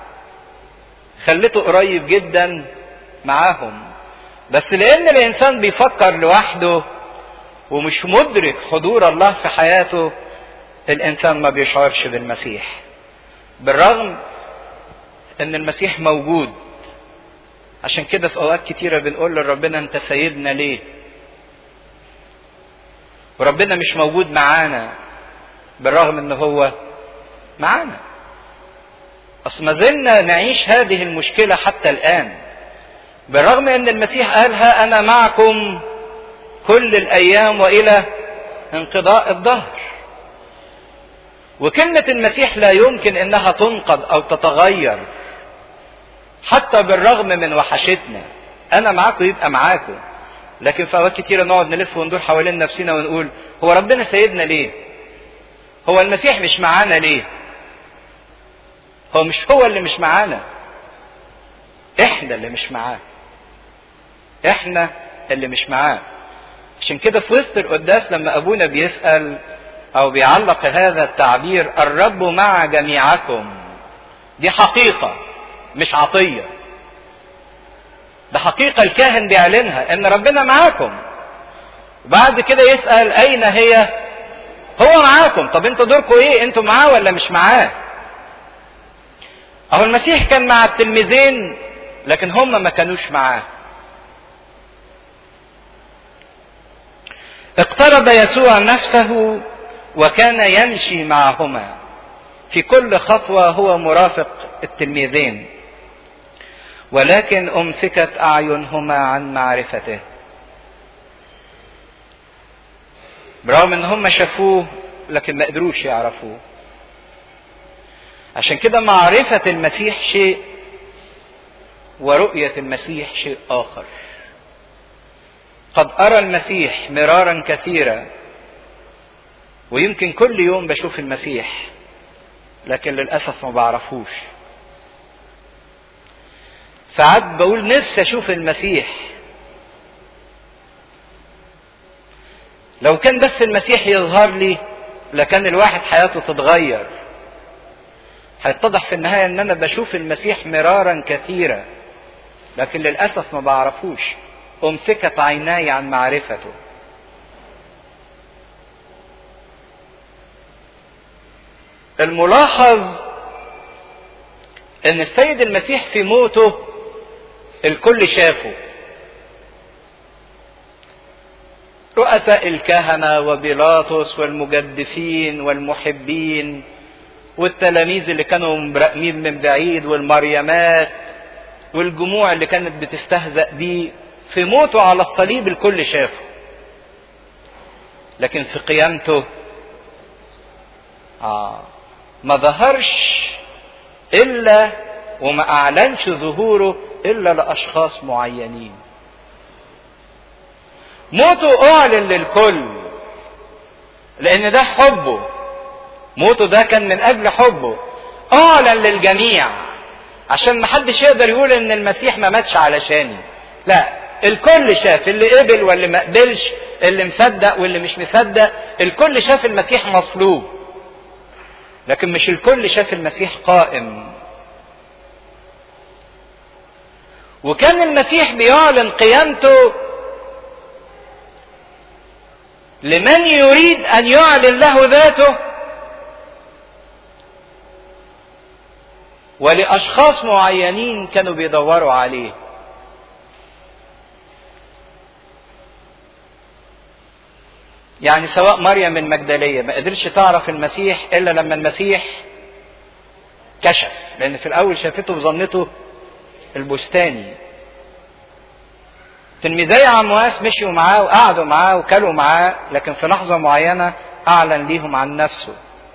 خلته قريب جدا معاهم بس لان الانسان بيفكر لوحده ومش مدرك حضور الله في حياته الانسان ما بيشعرش بالمسيح بالرغم ان المسيح موجود عشان كده في اوقات كتيرة بنقول لربنا انت سايبنا ليه وربنا مش موجود معانا بالرغم ان هو معانا اصل ما زلنا نعيش هذه المشكله حتى الان بالرغم ان المسيح قالها انا معكم كل الايام والى انقضاء الدهر وكلمه المسيح لا يمكن انها تنقض او تتغير حتى بالرغم من وحشتنا انا معاكم يبقى معاكم لكن في اوقات كتيره نقعد نلف وندور حوالين نفسنا ونقول هو ربنا سيدنا ليه هو المسيح مش معانا ليه هو مش هو اللي مش معانا احنا اللي مش معاه احنا اللي مش معاه عشان كده في وسط القداس لما ابونا بيسال او بيعلق هذا التعبير الرب مع جميعكم دي حقيقه مش عطيه ده حقيقه الكاهن بيعلنها ان ربنا معاكم وبعد كده يسال اين هي هو معاكم طب انتوا دوركم ايه انتوا معاه ولا مش معاه اهو المسيح كان مع التلميذين لكن هم ما كانوش معاه اقترب يسوع نفسه وكان يمشي معهما في كل خطوه هو مرافق التلميذين ولكن امسكت اعينهما عن معرفته برغم ان هم شافوه لكن ما قدروش يعرفوه عشان كده معرفة المسيح شيء ورؤية المسيح شيء آخر قد أرى المسيح مرارا كثيرا ويمكن كل يوم بشوف المسيح لكن للأسف ما بعرفوش ساعات بقول نفسي أشوف المسيح لو كان بس المسيح يظهر لي لكان الواحد حياته تتغير هيتضح في النهاية ان انا بشوف المسيح مرارا كثيرا لكن للأسف ما بعرفوش أمسكت عيناي عن معرفته الملاحظ ان السيد المسيح في موته الكل شافه رؤساء الكهنة وبيلاطس والمجدفين والمحبين والتلاميذ اللي كانوا مراقمين من بعيد والمريمات والجموع اللي كانت بتستهزأ بيه في موته على الصليب الكل شافه لكن في قيامته آه ما ظهرش إلا وما أعلنش ظهوره إلا لأشخاص معينين موته أعلن للكل لأن ده حبه موته ده كان من أجل حبه أعلن للجميع عشان محدش يقدر يقول إن المسيح ما ماتش علشاني لا الكل شاف اللي قبل واللي ما قبلش اللي مصدق واللي مش مصدق الكل شاف المسيح مصلوب لكن مش الكل شاف المسيح قائم وكان المسيح بيعلن قيامته لمن يريد ان يعلن له ذاته ولاشخاص معينين كانوا بيدوروا عليه يعني سواء مريم المجدليه ما قدرتش تعرف المسيح الا لما المسيح كشف لان في الاول شافته وظنته البستاني تلميذي عمواس مشيوا معاه وقعدوا معاه وكلوا معاه لكن في لحظه معينه اعلن ليهم عن نفسه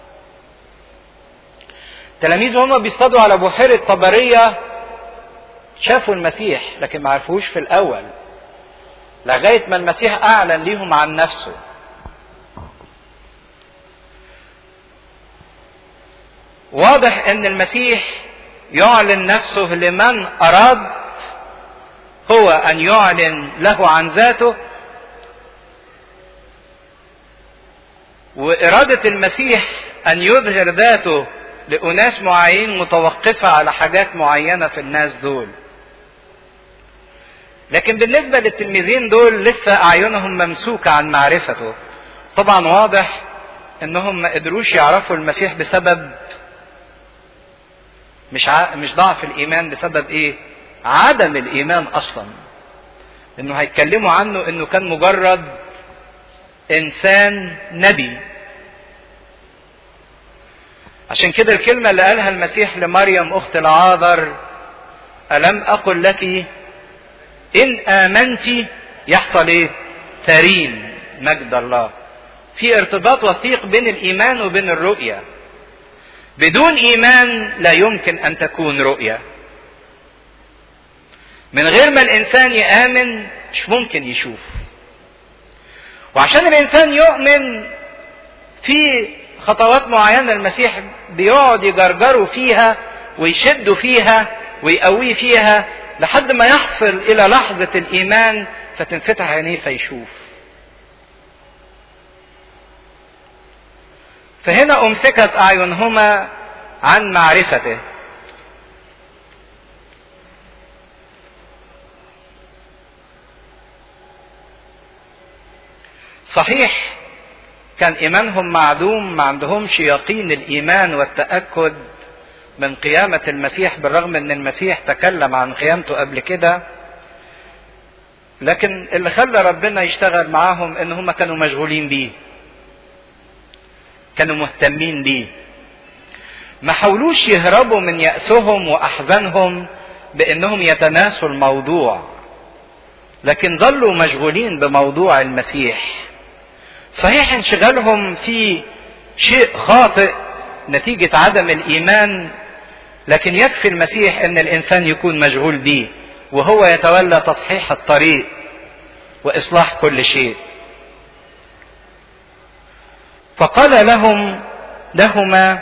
تلاميذ هما بيصطادوا على بحيره طبريه شافوا المسيح لكن ما عرفوش في الاول لغايه ما المسيح اعلن ليهم عن نفسه واضح ان المسيح يعلن نفسه لمن اراد هو ان يعلن له عن ذاته واراده المسيح ان يظهر ذاته لاناس معينين متوقفه على حاجات معينه في الناس دول لكن بالنسبه للتلميذين دول لسه اعينهم ممسوكه عن معرفته طبعا واضح انهم ما قدروش يعرفوا المسيح بسبب مش ع... مش ضعف الايمان بسبب ايه عدم الايمان اصلا انه هيتكلموا عنه انه كان مجرد انسان نبي عشان كده الكلمة اللي قالها المسيح لمريم أخت العاذر ألم أقل لك إن آمنت يحصل إيه؟ ترين مجد الله. في ارتباط وثيق بين الإيمان وبين الرؤية. بدون إيمان لا يمكن أن تكون رؤية. من غير ما الإنسان يآمن مش ممكن يشوف. وعشان الإنسان يؤمن في خطوات معينة المسيح بيقعد يجرجروا فيها ويشدوا فيها ويقويه فيها لحد ما يحصل إلى لحظة الإيمان فتنفتح عينيه فيشوف. فهنا أمسكت أعينهما عن معرفته. صحيح كان ايمانهم معدوم ما عندهمش يقين الايمان والتاكد من قيامه المسيح بالرغم ان المسيح تكلم عن قيامته قبل كده لكن اللي خلى ربنا يشتغل معاهم ان هم كانوا مشغولين بيه كانوا مهتمين بيه ما حاولوش يهربوا من يأسهم وأحزانهم بأنهم يتناسوا الموضوع لكن ظلوا مشغولين بموضوع المسيح صحيح انشغالهم في شيء خاطئ نتيجة عدم الإيمان لكن يكفي المسيح أن الإنسان يكون مشغول به وهو يتولى تصحيح الطريق وإصلاح كل شيء فقال لهم لهما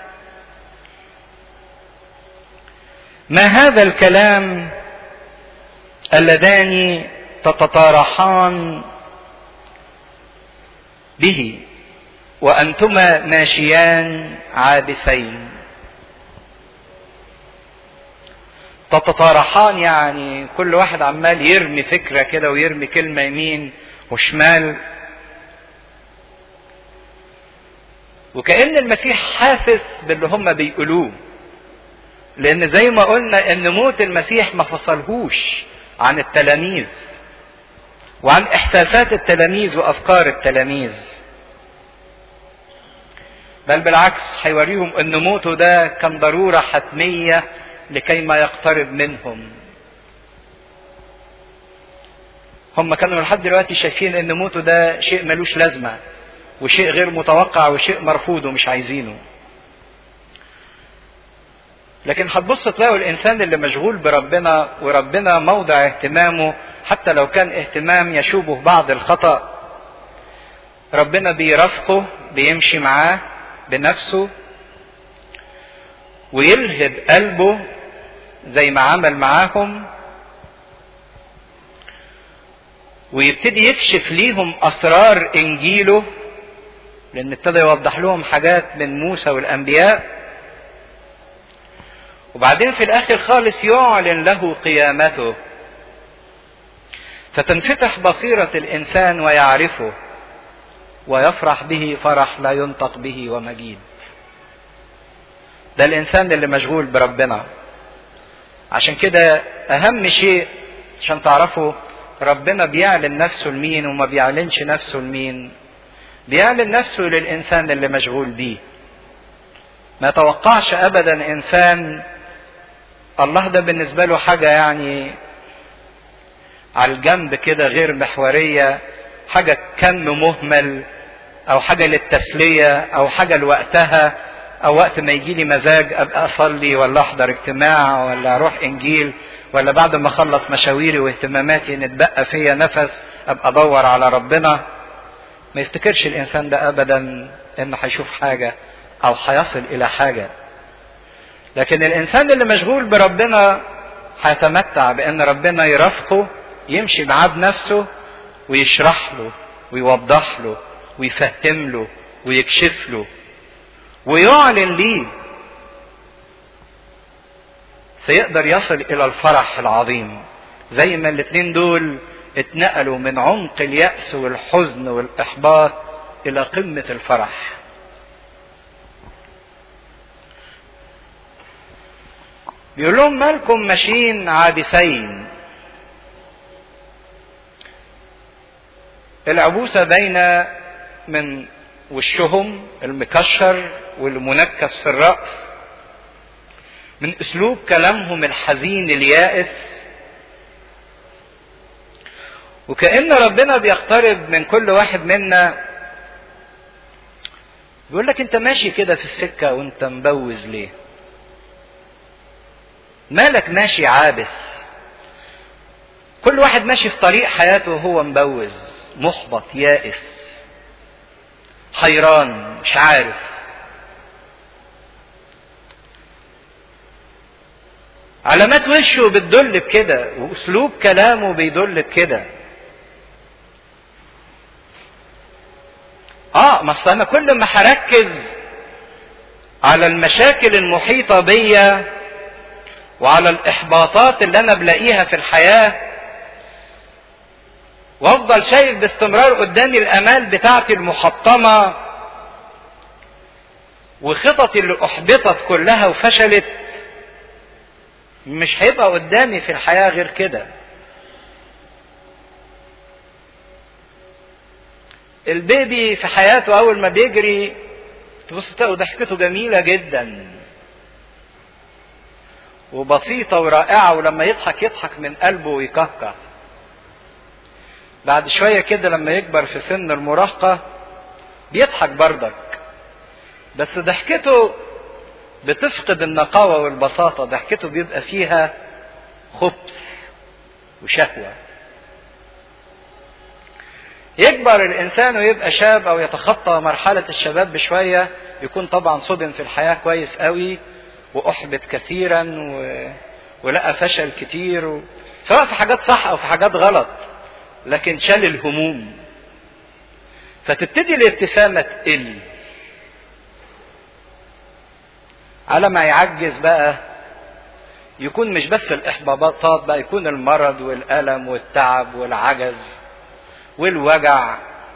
ما هذا الكلام اللذان تتطارحان به وانتما ماشيان عابسين تتطارحان يعني كل واحد عمال يرمي فكره كده ويرمي كلمه يمين وشمال وكأن المسيح حاسس باللي هم بيقولوه لأن زي ما قلنا إن موت المسيح ما فصلهوش عن التلاميذ وعن إحساسات التلاميذ وأفكار التلاميذ بل بالعكس هيوريهم ان موته ده كان ضروره حتميه لكي ما يقترب منهم هم كانوا لحد دلوقتي شايفين ان موته ده شيء ملوش لازمه وشيء غير متوقع وشيء مرفوض ومش عايزينه لكن هتبص تلاقوا الانسان اللي مشغول بربنا وربنا موضع اهتمامه حتى لو كان اهتمام يشوبه بعض الخطأ ربنا بيرافقه بيمشي معاه بنفسه ويلهب قلبه زي ما عمل معاهم ويبتدي يكشف ليهم اسرار انجيله لان ابتدى يوضح لهم حاجات من موسى والانبياء وبعدين في الاخر خالص يعلن له قيامته فتنفتح بصيره الانسان ويعرفه ويفرح به فرح لا ينطق به ومجيد ده الانسان اللي مشغول بربنا عشان كده اهم شيء عشان تعرفوا ربنا بيعلن نفسه لمين وما بيعلنش نفسه لمين بيعلن نفسه للانسان اللي مشغول بيه ما توقعش ابدا انسان الله ده بالنسبه له حاجه يعني على الجنب كده غير محوريه حاجة كم مهمل أو حاجة للتسلية أو حاجة لوقتها أو وقت ما يجي لي مزاج أبقى أصلي ولا أحضر اجتماع ولا أروح إنجيل ولا بعد ما أخلص مشاويري واهتماماتي نتبقى فيا نفس أبقى أدور على ربنا ما يفتكرش الإنسان ده أبدا إنه هيشوف حاجة أو هيصل إلى حاجة لكن الإنسان اللي مشغول بربنا هيتمتع بأن ربنا يرافقه يمشي معاه بنفسه ويشرح له ويوضح له ويفهم له ويكشف له ويعلن ليه سيقدر يصل الى الفرح العظيم زي ما الاثنين دول اتنقلوا من عمق اليأس والحزن والإحباط إلى قمة الفرح. بيقول لهم مالكم ماشيين عابسين العبوسة باينة من وشهم المكشر والمنكس في الرأس من اسلوب كلامهم الحزين اليائس وكأن ربنا بيقترب من كل واحد منا بيقول لك انت ماشي كده في السكة وانت مبوز ليه مالك ماشي عابس كل واحد ماشي في طريق حياته وهو مبوز محبط يائس حيران مش عارف علامات وشه بتدل بكده واسلوب كلامه بيدل بكده اه ما انا كل ما هركز على المشاكل المحيطه بيا وعلى الاحباطات اللي انا بلاقيها في الحياه وافضل شايف باستمرار قدامي الامال بتاعتي المحطمه وخططي اللي احبطت كلها وفشلت مش هيبقى قدامي في الحياه غير كده البيبي في حياته اول ما بيجري تبص تلاقوا ضحكته جميله جدا وبسيطه ورائعه ولما يضحك يضحك من قلبه ويكهكه بعد شويه كده لما يكبر في سن المراهقه بيضحك بردك بس ضحكته بتفقد النقاوه والبساطه ضحكته بيبقى فيها خبث وشهوه يكبر الانسان ويبقى شاب او يتخطى مرحله الشباب بشويه يكون طبعا صدم في الحياه كويس قوي واحبط كثيرا و... ولقى فشل كتير و... سواء في حاجات صح او في حاجات غلط لكن شال الهموم فتبتدي الابتسامه تقل على ما يعجز بقى يكون مش بس الاحباطات بقى يكون المرض والالم والتعب والعجز والوجع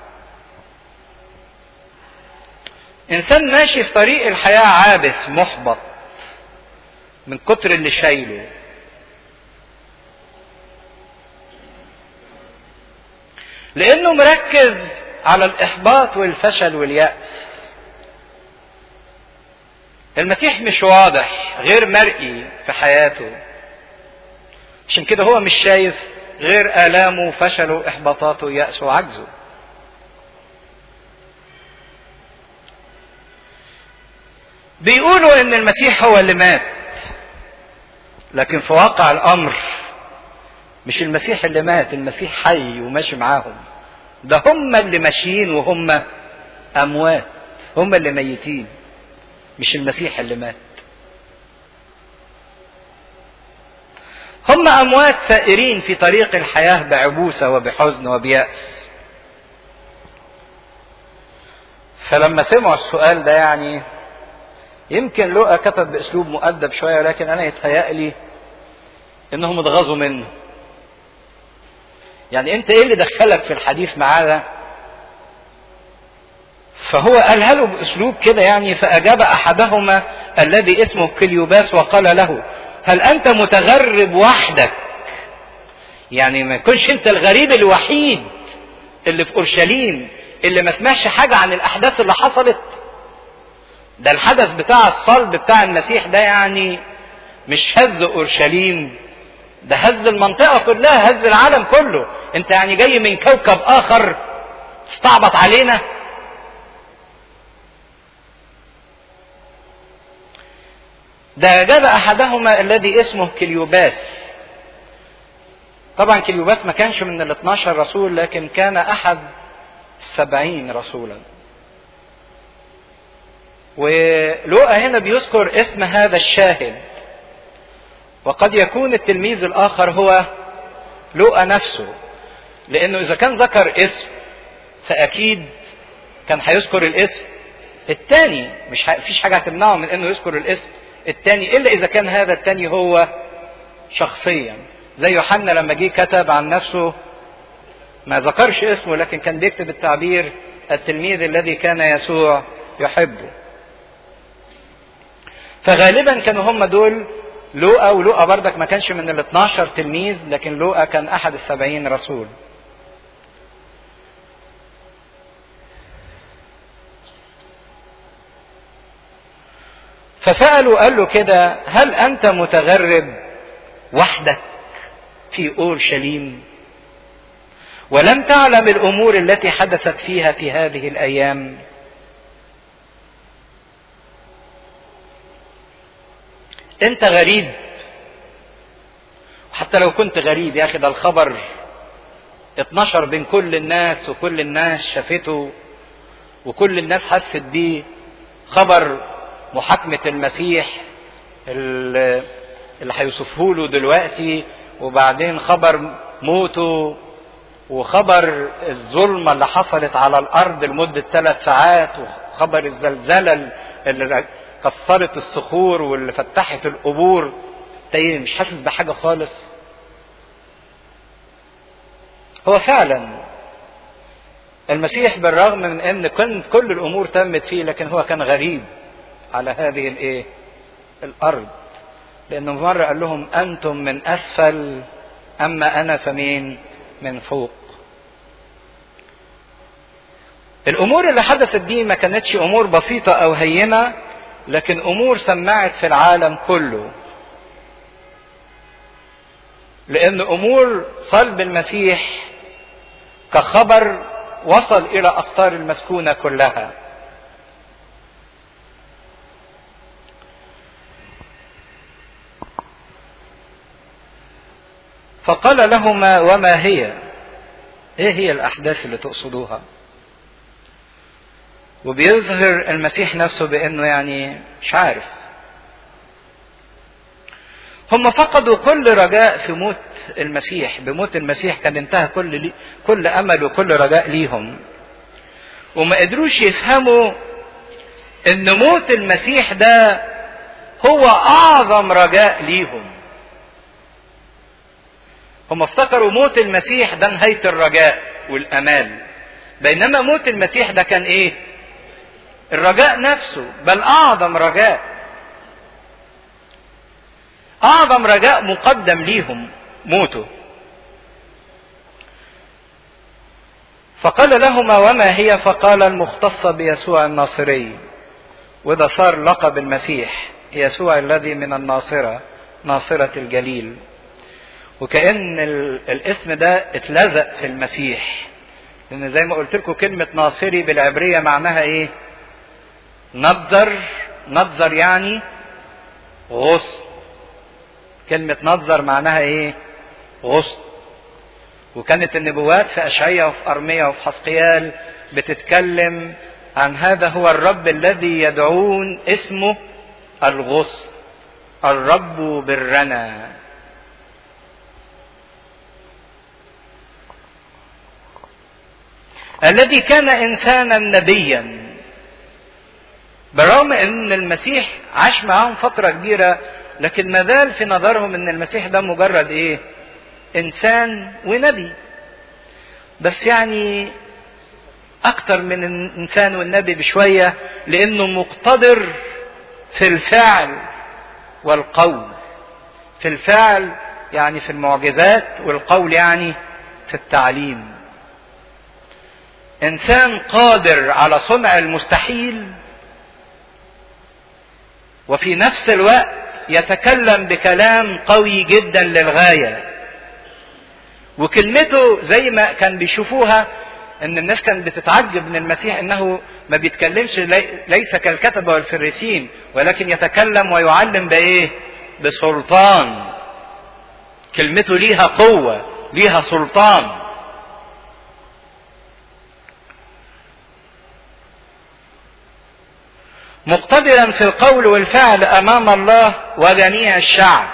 انسان ماشي في طريق الحياه عابس محبط من كتر اللي شايله لانه مركز على الاحباط والفشل والياس المسيح مش واضح غير مرئي في حياته عشان كده هو مش شايف غير آلامه وفشله إحباطاته ويأسه وعجزه بيقولوا إن المسيح هو اللي مات لكن في واقع الأمر مش المسيح اللي مات المسيح حي وماشي معاهم ده هم اللي ماشيين وهم أموات هم اللي ميتين مش المسيح اللي مات هم أموات سائرين في طريق الحياة بعبوسة وبحزن وبيأس فلما سمعوا السؤال ده يعني يمكن لوقا كتب بأسلوب مؤدب شوية لكن أنا يتهيألي إنهم اتغاظوا منه يعني أنت إيه اللي دخلك في الحديث معاه فهو قالها له بأسلوب كده يعني فأجاب أحدهما الذي اسمه كليوباس وقال له هل انت متغرب وحدك يعني ما يكونش انت الغريب الوحيد اللي في اورشليم اللي ما سمعش حاجه عن الاحداث اللي حصلت ده الحدث بتاع الصلب بتاع المسيح ده يعني مش هز اورشليم ده هز المنطقه كلها هز العالم كله انت يعني جاي من كوكب اخر تستعبط علينا ده أجاب أحدهما الذي اسمه كليوباس طبعا كليوباس ما كانش من ال 12 رسول لكن كان أحد السبعين رسولا ولوقا هنا بيذكر اسم هذا الشاهد وقد يكون التلميذ الآخر هو لوقا نفسه لأنه إذا كان ذكر اسم فأكيد كان هيذكر الاسم الثاني مش فيش حاجة هتمنعه من إنه يذكر الاسم التاني الا اذا كان هذا التاني هو شخصيا زي يوحنا لما جه كتب عن نفسه ما ذكرش اسمه لكن كان بيكتب التعبير التلميذ الذي كان يسوع يحبه فغالبا كانوا هم دول لوقا ولوقا بردك ما كانش من ال 12 تلميذ لكن لوقا كان احد السبعين رسول فسأله قال له كده هل أنت متغرب وحدك في أورشليم ولم تعلم الأمور التي حدثت فيها في هذه الأيام أنت غريب حتى لو كنت غريب يا أخي ده الخبر اتنشر بين كل الناس وكل الناس شافته وكل الناس حست بيه خبر محاكمة المسيح اللي هيوصفه له دلوقتي وبعدين خبر موته وخبر الظلمة اللي حصلت على الأرض لمدة ثلاث ساعات وخبر الزلزلة اللي كسرت الصخور واللي فتحت القبور ايه مش حاسس بحاجة خالص هو فعلا المسيح بالرغم من ان كانت كل الامور تمت فيه لكن هو كان غريب على هذه الايه الارض لانه مره قال لهم انتم من اسفل اما انا فمين من فوق الامور اللي حدثت دي ما كانتش امور بسيطه او هينه لكن امور سمعت في العالم كله لان امور صلب المسيح كخبر وصل الى اقطار المسكونه كلها فقال لهما وما هي ايه هي الاحداث اللي تقصدوها وبيظهر المسيح نفسه بانه يعني مش عارف هم فقدوا كل رجاء في موت المسيح بموت المسيح كان انتهى كل لي كل امل وكل رجاء ليهم وما قدروش يفهموا ان موت المسيح ده هو اعظم رجاء ليهم هم افتكروا موت المسيح ده نهايه الرجاء والامال بينما موت المسيح ده كان ايه الرجاء نفسه بل اعظم رجاء اعظم رجاء مقدم ليهم موته فقال لهما وما هي فقال المختصة بيسوع الناصري وده صار لقب المسيح يسوع الذي من الناصرة ناصرة الجليل وكأن الاسم ده اتلزق في المسيح لأن زي ما قلت لكم كلمة ناصري بالعبرية معناها إيه؟ نظر نظر يعني غصن كلمة نظر معناها ايه غصن وكانت النبوات في أشعية وفي أرمية وفي حسقيال بتتكلم عن هذا هو الرب الذي يدعون اسمه الغصن الرب برنا الذي كان انسانا نبيا بالرغم ان المسيح عاش معاهم فتره كبيره لكن ما زال في نظرهم ان المسيح ده مجرد ايه انسان ونبي بس يعني اكتر من الانسان والنبي بشويه لانه مقتدر في الفعل والقول في الفعل يعني في المعجزات والقول يعني في التعليم انسان قادر على صنع المستحيل وفي نفس الوقت يتكلم بكلام قوي جدا للغايه وكلمته زي ما كان بيشوفوها ان الناس كانت بتتعجب من المسيح انه ما بيتكلمش ليس كالكتبه والفريسين ولكن يتكلم ويعلم بايه بسلطان كلمته ليها قوه ليها سلطان مقتدرا في القول والفعل امام الله وجميع الشعب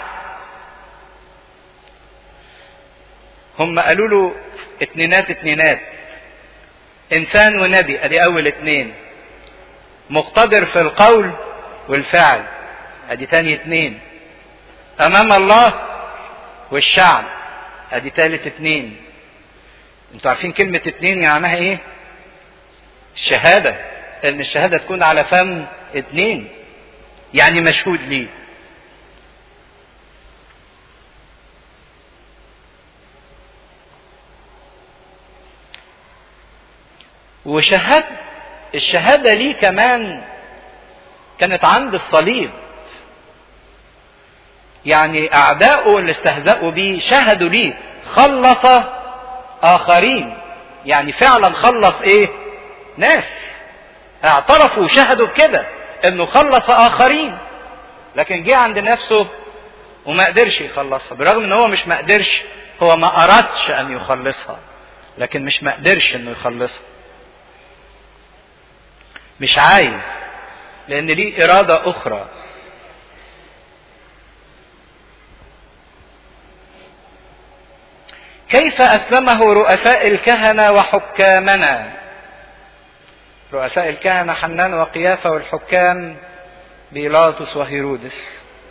هم قالوا له اتنينات اتنينات انسان ونبي ادي اول اتنين مقتدر في القول والفعل ادي تاني اتنين امام الله والشعب ادي تالت اتنين انتوا عارفين كلمة اتنين معناها ايه الشهادة ان الشهادة تكون على فم اتنين يعني مشهود ليه وشهد الشهادة ليه كمان كانت عند الصليب يعني اعداؤه اللي استهزأوا بيه شهدوا ليه خلص اخرين يعني فعلا خلص ايه ناس اعترفوا وشهدوا بكده انه خلص اخرين لكن جه عند نفسه وما قدرش يخلصها برغم ان هو مش ما قدرش هو ما ارادش ان يخلصها لكن مش ما قدرش انه يخلصها مش عايز لان ليه اراده اخرى كيف اسلمه رؤساء الكهنه وحكامنا رؤساء الكهنه حنان وقيافه والحكام بيلاطس وهيرودس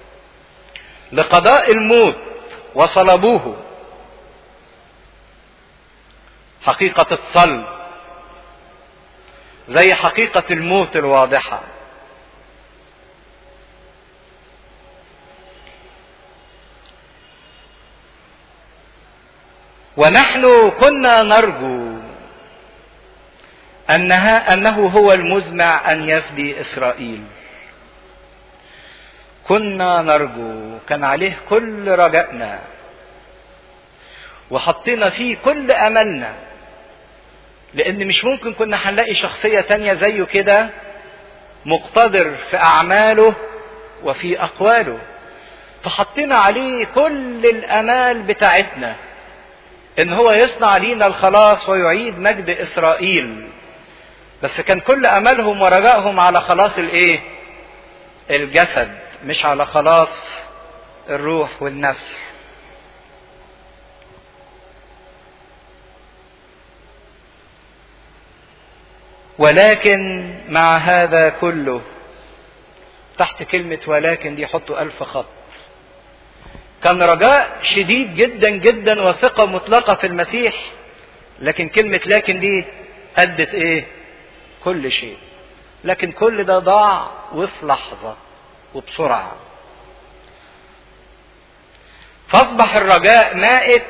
لقضاء الموت وصلبوه حقيقه الصلب زي حقيقه الموت الواضحه ونحن كنا نرجو أنها أنه هو المزمع أن يفدي إسرائيل كنا نرجو كان عليه كل رجائنا وحطينا فيه كل أملنا لأن مش ممكن كنا هنلاقي شخصية تانية زيه كده مقتدر في أعماله وفي أقواله فحطينا عليه كل الأمال بتاعتنا ان هو يصنع لينا الخلاص ويعيد مجد اسرائيل بس كان كل املهم ورجائهم على خلاص الايه الجسد مش على خلاص الروح والنفس ولكن مع هذا كله تحت كلمة ولكن دي حطوا ألف خط كان رجاء شديد جدا جدا وثقة مطلقة في المسيح لكن كلمة لكن دي أدت إيه؟ كل شيء لكن كل ده ضاع وفي لحظة وبسرعة فأصبح الرجاء مائت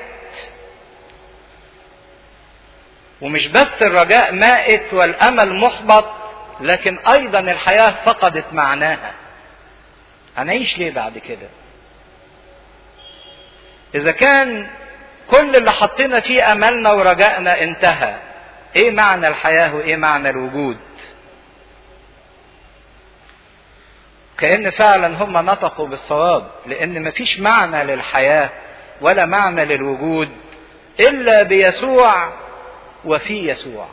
ومش بس الرجاء مائت والأمل محبط لكن أيضا الحياة فقدت معناها هنعيش ليه بعد كده إذا كان كل اللي حطينا فيه أملنا ورجائنا انتهى إيه معنى الحياة وإيه معنى الوجود كأن فعلا هم نطقوا بالصواب لأن مفيش معنى للحياة ولا معنى للوجود إلا بيسوع وفي يسوع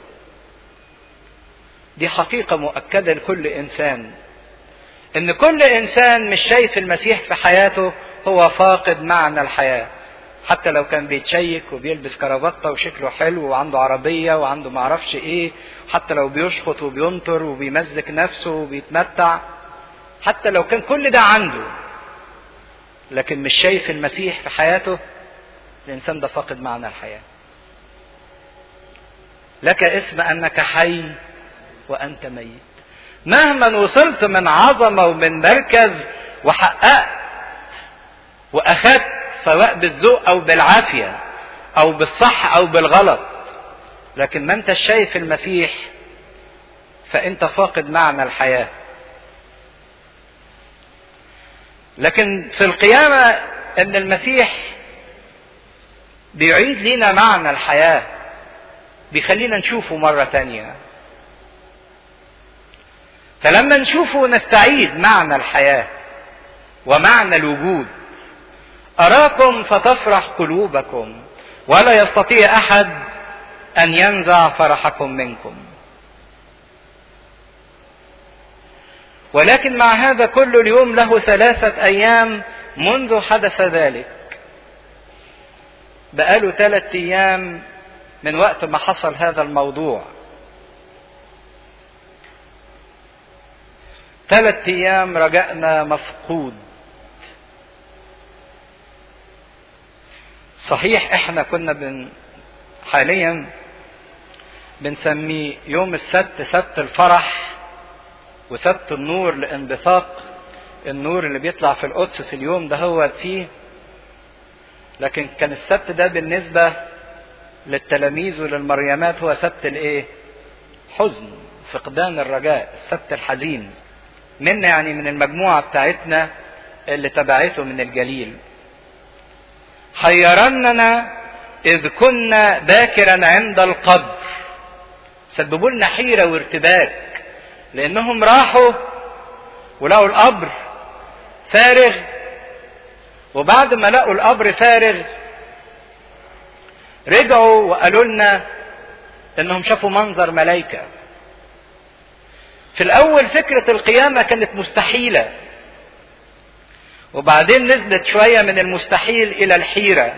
دي حقيقة مؤكدة لكل إنسان إن كل إنسان مش شايف المسيح في حياته هو فاقد معنى الحياة حتى لو كان بيتشيك وبيلبس كرافتة وشكله حلو وعنده عربية وعنده معرفش ايه حتى لو بيشخط وبينطر وبيمزك نفسه وبيتمتع حتى لو كان كل ده عنده لكن مش شايف المسيح في حياته الإنسان ده فاقد معنى الحياة لك اسم أنك حي وأنت ميت مهما وصلت من عظمة ومن مركز وحققت واخدت سواء بالذوق او بالعافيه او بالصح او بالغلط لكن ما انت شايف المسيح فانت فاقد معنى الحياه لكن في القيامه ان المسيح بيعيد لنا معنى الحياه بيخلينا نشوفه مره تانيه فلما نشوفه نستعيد معنى الحياه ومعنى الوجود أراكم فتفرح قلوبكم ولا يستطيع أحد أن ينزع فرحكم منكم ولكن مع هذا كل اليوم له ثلاثة أيام منذ حدث ذلك بقاله ثلاثة أيام من وقت ما حصل هذا الموضوع ثلاثة أيام رجعنا مفقود صحيح احنا كنا بن حاليا بنسميه يوم السبت سبت الفرح وسبت النور لانبثاق النور اللي بيطلع في القدس في اليوم ده هو فيه لكن كان السبت ده بالنسبة للتلاميذ وللمريمات هو سبت الايه حزن فقدان الرجاء السبت الحزين منا يعني من المجموعة بتاعتنا اللي تبعته من الجليل حيرننا إذ كنا باكرا عند القبر سببوا لنا حيرة وارتباك لأنهم راحوا ولقوا القبر فارغ وبعد ما لقوا القبر فارغ رجعوا وقالوا لنا انهم شافوا منظر ملائكة في الاول فكرة القيامة كانت مستحيلة وبعدين نزلت شوية من المستحيل الى الحيرة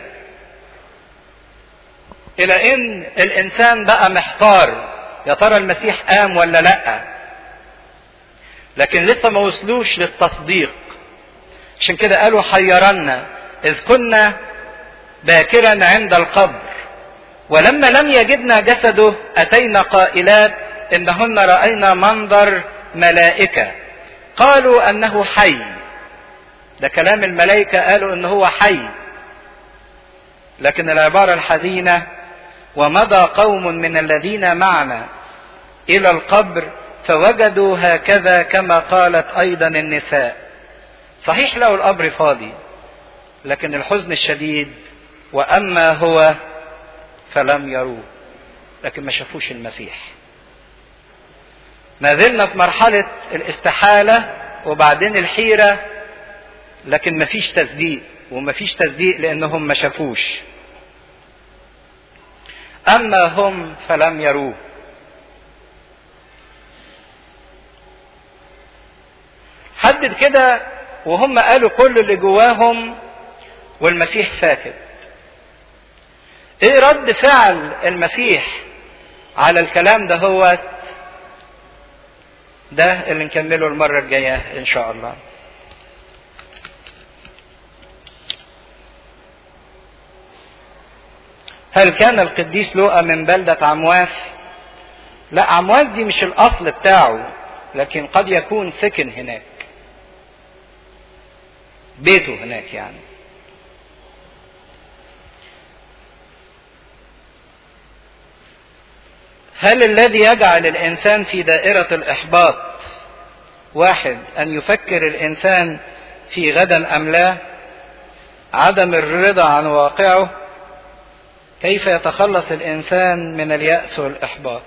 الى ان الانسان بقى محتار يا ترى المسيح قام ولا لا لكن لسه ما وصلوش للتصديق عشان كده قالوا حيرنا اذ كنا باكرا عند القبر ولما لم يجدنا جسده اتينا قائلات انهن راينا منظر ملائكه قالوا انه حي ده كلام الملائكه قالوا انه هو حي لكن العباره الحزينه ومضى قوم من الذين معنا الى القبر فوجدوا هكذا كما قالت ايضا النساء صحيح لو القبر فاضي لكن الحزن الشديد واما هو فلم يروه لكن ما شافوش المسيح ما زلنا في مرحلة الاستحالة وبعدين الحيرة لكن ما فيش تصديق وما فيش تصديق لأنهم ما شافوش أما هم فلم يروه حدد كده وهم قالوا كل اللي جواهم والمسيح ساكت ايه رد فعل المسيح على الكلام ده هو ده اللي نكمله المرة الجاية ان شاء الله هل كان القديس لوقا من بلدة عمواس لا عمواس دي مش الاصل بتاعه لكن قد يكون سكن هناك بيته هناك يعني هل الذي يجعل الانسان في دائره الاحباط واحد ان يفكر الانسان في غدا ام لا عدم الرضا عن واقعه كيف يتخلص الانسان من الياس والاحباط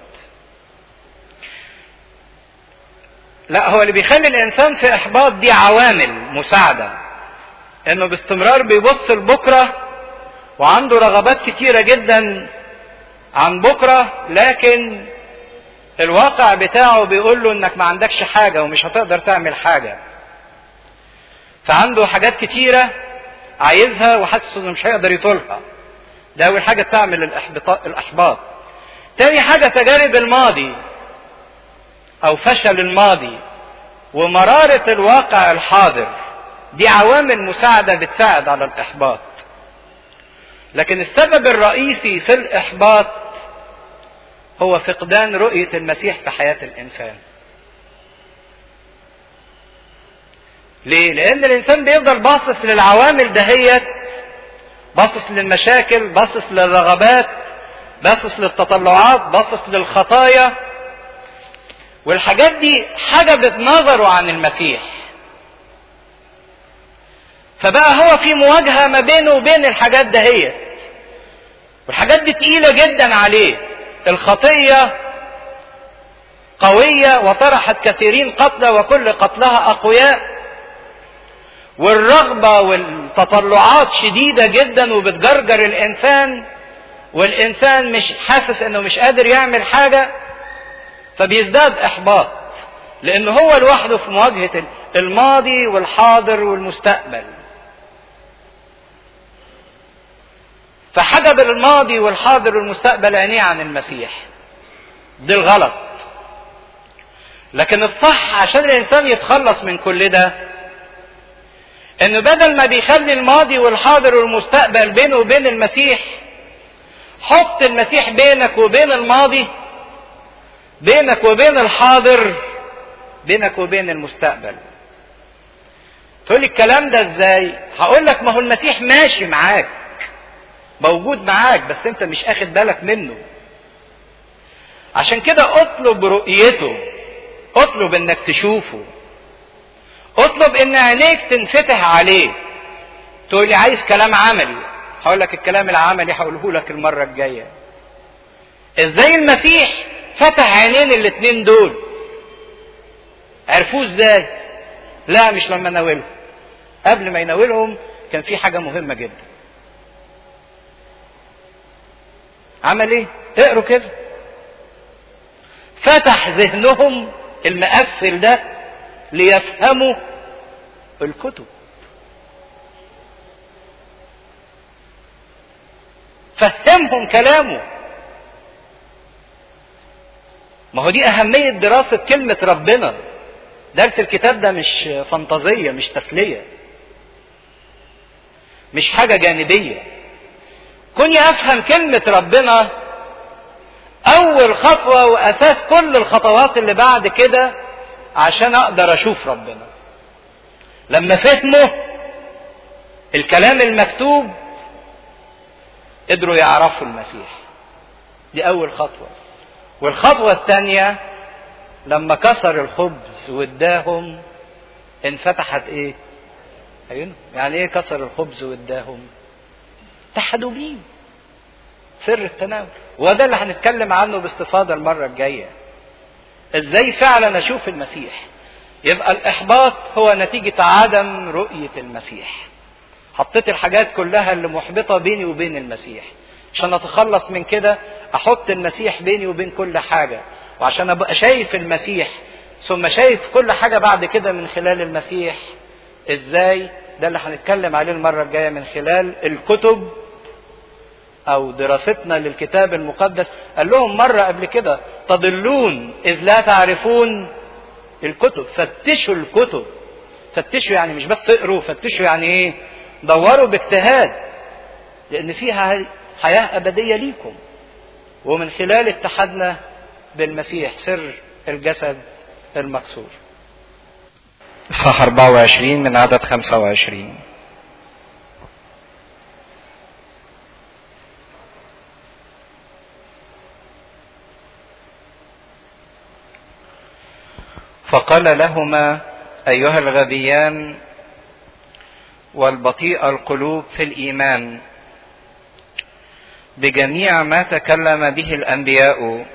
لا هو اللي بيخلي الانسان في احباط دي عوامل مساعده انه باستمرار بيبص لبكره وعنده رغبات كتيره جدا عن بكرة لكن الواقع بتاعه بيقول له انك ما عندكش حاجة ومش هتقدر تعمل حاجة فعنده حاجات كتيرة عايزها وحاسس انه مش هيقدر يطولها ده اول حاجة تعمل الاحباط تاني حاجة تجارب الماضي او فشل الماضي ومرارة الواقع الحاضر دي عوامل مساعدة بتساعد على الاحباط لكن السبب الرئيسي في الاحباط هو فقدان رؤية المسيح في حياة الإنسان. ليه؟ لأن الإنسان بيفضل باصص للعوامل دهيت باصص للمشاكل، باصص للرغبات، باصص للتطلعات، باصص للخطايا. والحاجات دي حجبت نظره عن المسيح. فبقى هو في مواجهة ما بينه وبين الحاجات دهيت. والحاجات دي تقيلة جدا عليه. الخطية قوية وطرحت كثيرين قتلى وكل قتلها أقوياء والرغبة والتطلعات شديدة جدا وبتجرجر الإنسان والإنسان مش حاسس إنه مش قادر يعمل حاجة فبيزداد إحباط لأن هو لوحده في مواجهة الماضي والحاضر والمستقبل فحجب الماضي والحاضر والمستقبل عينيه عن المسيح دي الغلط لكن الصح عشان الانسان يتخلص من كل ده انه بدل ما بيخلي الماضي والحاضر والمستقبل بينه وبين المسيح حط المسيح بينك وبين الماضي بينك وبين الحاضر بينك وبين المستقبل تقول لي الكلام ده ازاي هقول لك ما هو المسيح ماشي معاك موجود معاك بس انت مش اخد بالك منه عشان كده اطلب رؤيته اطلب انك تشوفه اطلب ان عينيك تنفتح عليه تقول لي عايز كلام عملي هقول لك الكلام العملي هقوله لك المرة الجاية ازاي المسيح فتح عينين الاتنين دول عرفوه ازاي لا مش لما ناولهم قبل ما يناولهم كان في حاجة مهمة جدا عمل ايه اقروا كده فتح ذهنهم المقفل ده ليفهموا الكتب فهمهم كلامه ما هو دي أهمية دراسة كلمة ربنا درس الكتاب ده مش فانتازية مش تسلية مش حاجة جانبية كوني أفهم كلمة ربنا أول خطوة وأساس كل الخطوات اللي بعد كده عشان أقدر أشوف ربنا لما فهموا الكلام المكتوب قدروا يعرفوا المسيح دي أول خطوة والخطوة الثانية لما كسر الخبز واداهم انفتحت ايه؟ عيونهم يعني ايه كسر الخبز واداهم؟ اتحدوا بيه سر التناول وده اللي هنتكلم عنه باستفاضة المرة الجاية ازاي فعلا اشوف المسيح يبقى الاحباط هو نتيجة عدم رؤية المسيح حطيت الحاجات كلها اللي محبطة بيني وبين المسيح عشان اتخلص من كده احط المسيح بيني وبين كل حاجة وعشان ابقى شايف المسيح ثم شايف كل حاجة بعد كده من خلال المسيح ازاي ده اللي هنتكلم عليه المرة الجاية من خلال الكتب او دراستنا للكتاب المقدس قال لهم مرة قبل كده تضلون اذ لا تعرفون الكتب فتشوا الكتب فتشوا يعني مش بس اقروا فتشوا يعني ايه دوروا باجتهاد لان فيها حياة ابدية ليكم ومن خلال اتحادنا بالمسيح سر الجسد المكسور صح 24 من عدد 25 فقال لهما ايها الغبيان والبطيء القلوب في الايمان بجميع ما تكلم به الانبياء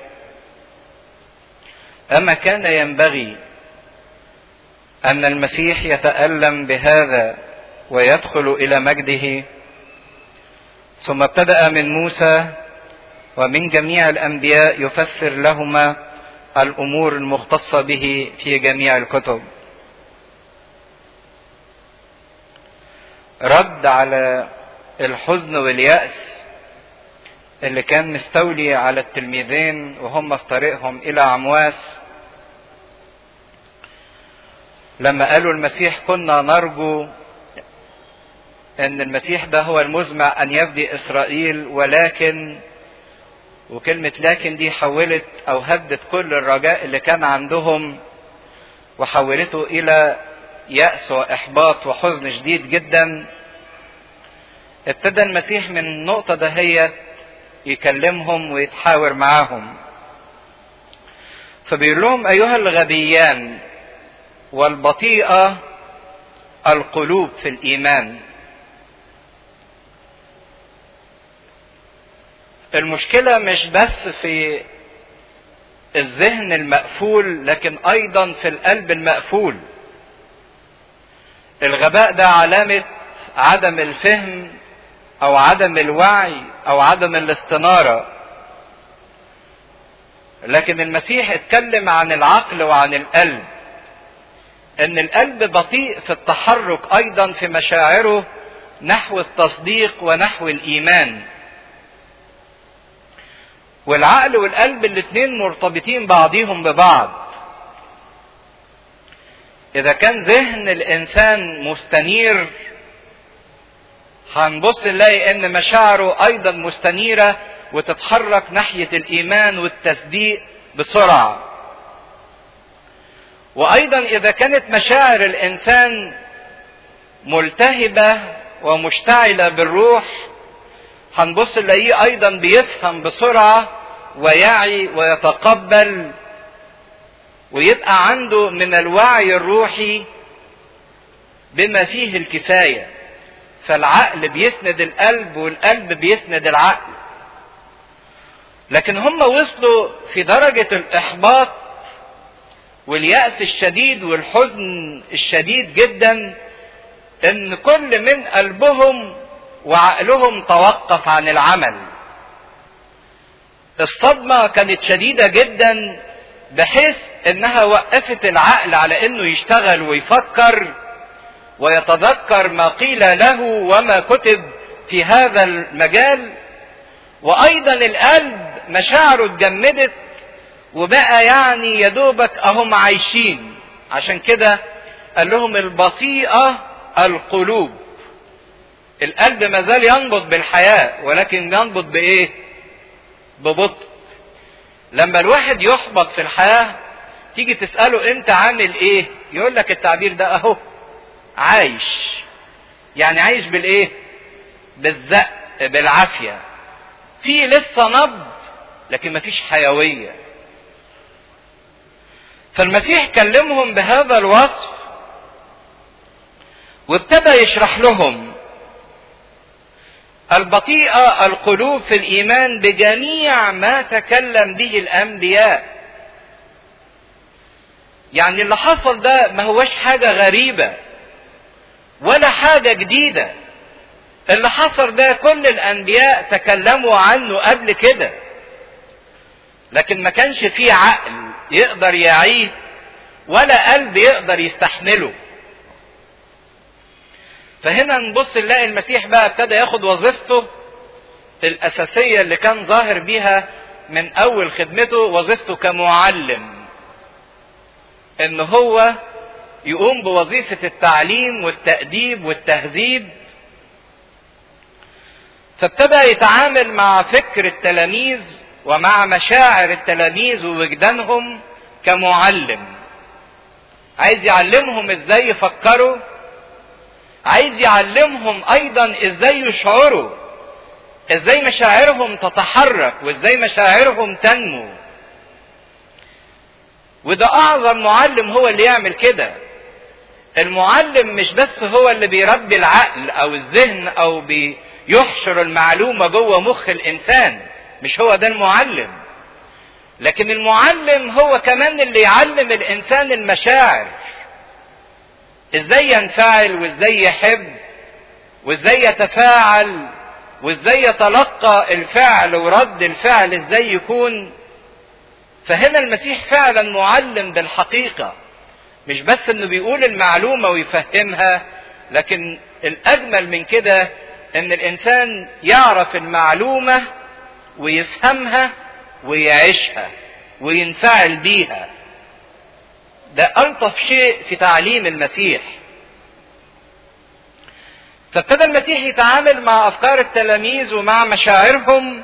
اما كان ينبغي ان المسيح يتالم بهذا ويدخل الى مجده ثم ابتدا من موسى ومن جميع الانبياء يفسر لهما الامور المختصه به في جميع الكتب رد على الحزن والياس اللي كان مستولي على التلميذين وهم في طريقهم الى عمواس لما قالوا المسيح كنا نرجو ان المسيح ده هو المزمع ان يفدي اسرائيل ولكن وكلمة لكن دي حولت او هدت كل الرجاء اللي كان عندهم وحولته الى يأس واحباط وحزن شديد جدا ابتدى المسيح من النقطة دهيت يكلمهم ويتحاور معاهم فبيقول لهم ايها الغبيان والبطيئة القلوب في الايمان المشكلة مش بس في الذهن المقفول لكن ايضا في القلب المقفول الغباء ده علامة عدم الفهم او عدم الوعي او عدم الاستنارة لكن المسيح اتكلم عن العقل وعن القلب ان القلب بطيء في التحرك ايضا في مشاعره نحو التصديق ونحو الايمان والعقل والقلب الاتنين مرتبطين بعضيهم ببعض اذا كان ذهن الانسان مستنير هنبص نلاقي ان مشاعره ايضا مستنيره وتتحرك ناحيه الايمان والتصديق بسرعه وايضا اذا كانت مشاعر الانسان ملتهبه ومشتعله بالروح هنبص نلاقيه ايضا بيفهم بسرعه ويعي ويتقبل ويبقى عنده من الوعي الروحي بما فيه الكفاية فالعقل بيسند القلب والقلب بيسند العقل لكن هم وصلوا في درجة الإحباط واليأس الشديد والحزن الشديد جدا إن كل من قلبهم وعقلهم توقف عن العمل. الصدمة كانت شديدة جدا بحيث إنها وقفت العقل على إنه يشتغل ويفكر ويتذكر ما قيل له وما كتب في هذا المجال وأيضا القلب مشاعره اتجمدت وبقى يعني يا دوبك اهم عايشين عشان كده قال لهم البطيئة القلوب القلب ما زال ينبض بالحياة ولكن ينبض بإيه؟ ببطء لما الواحد يحبط في الحياة تيجي تسأله أنت عامل إيه؟ يقول لك التعبير ده أهو عايش يعني عايش بالإيه؟ بالزق بالعافية في لسه نبض لكن مفيش حيوية فالمسيح كلمهم بهذا الوصف وابتدى يشرح لهم البطيئة القلوب في الإيمان بجميع ما تكلم به الأنبياء يعني اللي حصل ده ما هوش حاجة غريبة ولا حاجة جديدة اللي حصل ده كل الأنبياء تكلموا عنه قبل كده لكن ما كانش فيه عقل يقدر يعيه ولا قلب يقدر يستحمله فهنا نبص نلاقي المسيح بقى ابتدى ياخد وظيفته الأساسية اللي كان ظاهر بيها من أول خدمته وظيفته كمعلم إن هو يقوم بوظيفة التعليم والتأديب والتهذيب فابتدى يتعامل مع فكر التلاميذ ومع مشاعر التلاميذ ووجدانهم كمعلم عايز يعلمهم ازاي يفكروا عايز يعلمهم ايضا ازاي يشعروا ازاي مشاعرهم تتحرك وازاي مشاعرهم تنمو وده اعظم معلم هو اللي يعمل كده المعلم مش بس هو اللي بيربي العقل او الذهن او بيحشر المعلومه جوه مخ الانسان مش هو ده المعلم لكن المعلم هو كمان اللي يعلم الانسان المشاعر ازاي ينفعل وازاي يحب وازاي يتفاعل وازاي يتلقى الفعل ورد الفعل ازاي يكون فهنا المسيح فعلا معلم بالحقيقه مش بس انه بيقول المعلومه ويفهمها لكن الاجمل من كده ان الانسان يعرف المعلومه ويفهمها ويعيشها وينفعل بيها ده ألطف شيء في تعليم المسيح فابتدى المسيح يتعامل مع أفكار التلاميذ ومع مشاعرهم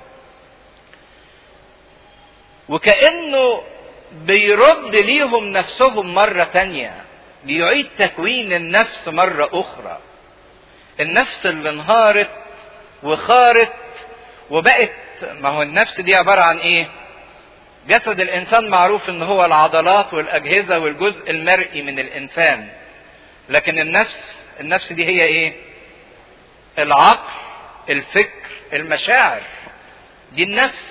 وكأنه بيرد ليهم نفسهم مرة تانية بيعيد تكوين النفس مرة أخرى النفس اللي انهارت وخارت وبقت ما هو النفس دي عبارة عن ايه جسد الانسان معروف ان هو العضلات والاجهزة والجزء المرئي من الانسان لكن النفس النفس دي هي ايه العقل الفكر المشاعر دي النفس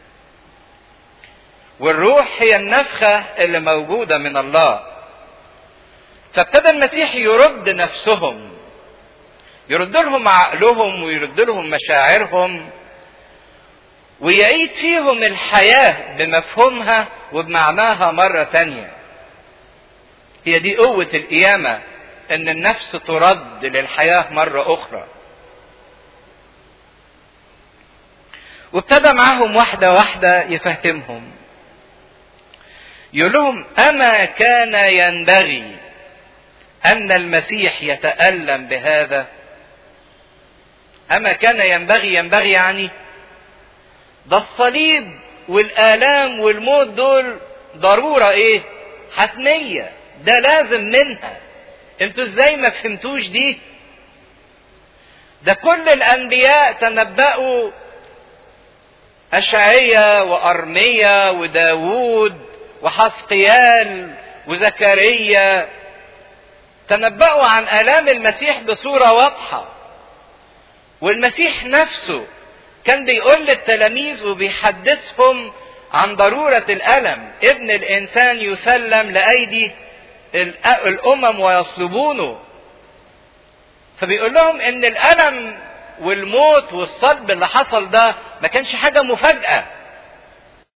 والروح هي النفخة اللي موجودة من الله فابتدى المسيح يرد نفسهم يرد لهم عقلهم ويرد لهم مشاعرهم ويعيد فيهم الحياة بمفهومها وبمعناها مرة تانية هي دي قوة القيامة ان النفس ترد للحياة مرة اخرى وابتدى معاهم واحدة واحدة يفهمهم يقول لهم أما كان ينبغي أن المسيح يتألم بهذا أما كان ينبغي ينبغي يعني ده الصليب والآلام والموت دول ضرورة إيه؟ حتمية ده لازم منها انتوا ازاي ما فهمتوش دي ده كل الأنبياء تنبأوا أشعية وأرمية وداوود وحسقيال وزكريا تنبأوا عن آلام المسيح بصورة واضحة والمسيح نفسه كان بيقول للتلاميذ وبيحدثهم عن ضرورة الألم ابن الإنسان يسلم لأيدي الأمم ويصلبونه فبيقول لهم إن الألم والموت والصلب اللي حصل ده ما كانش حاجة مفاجأة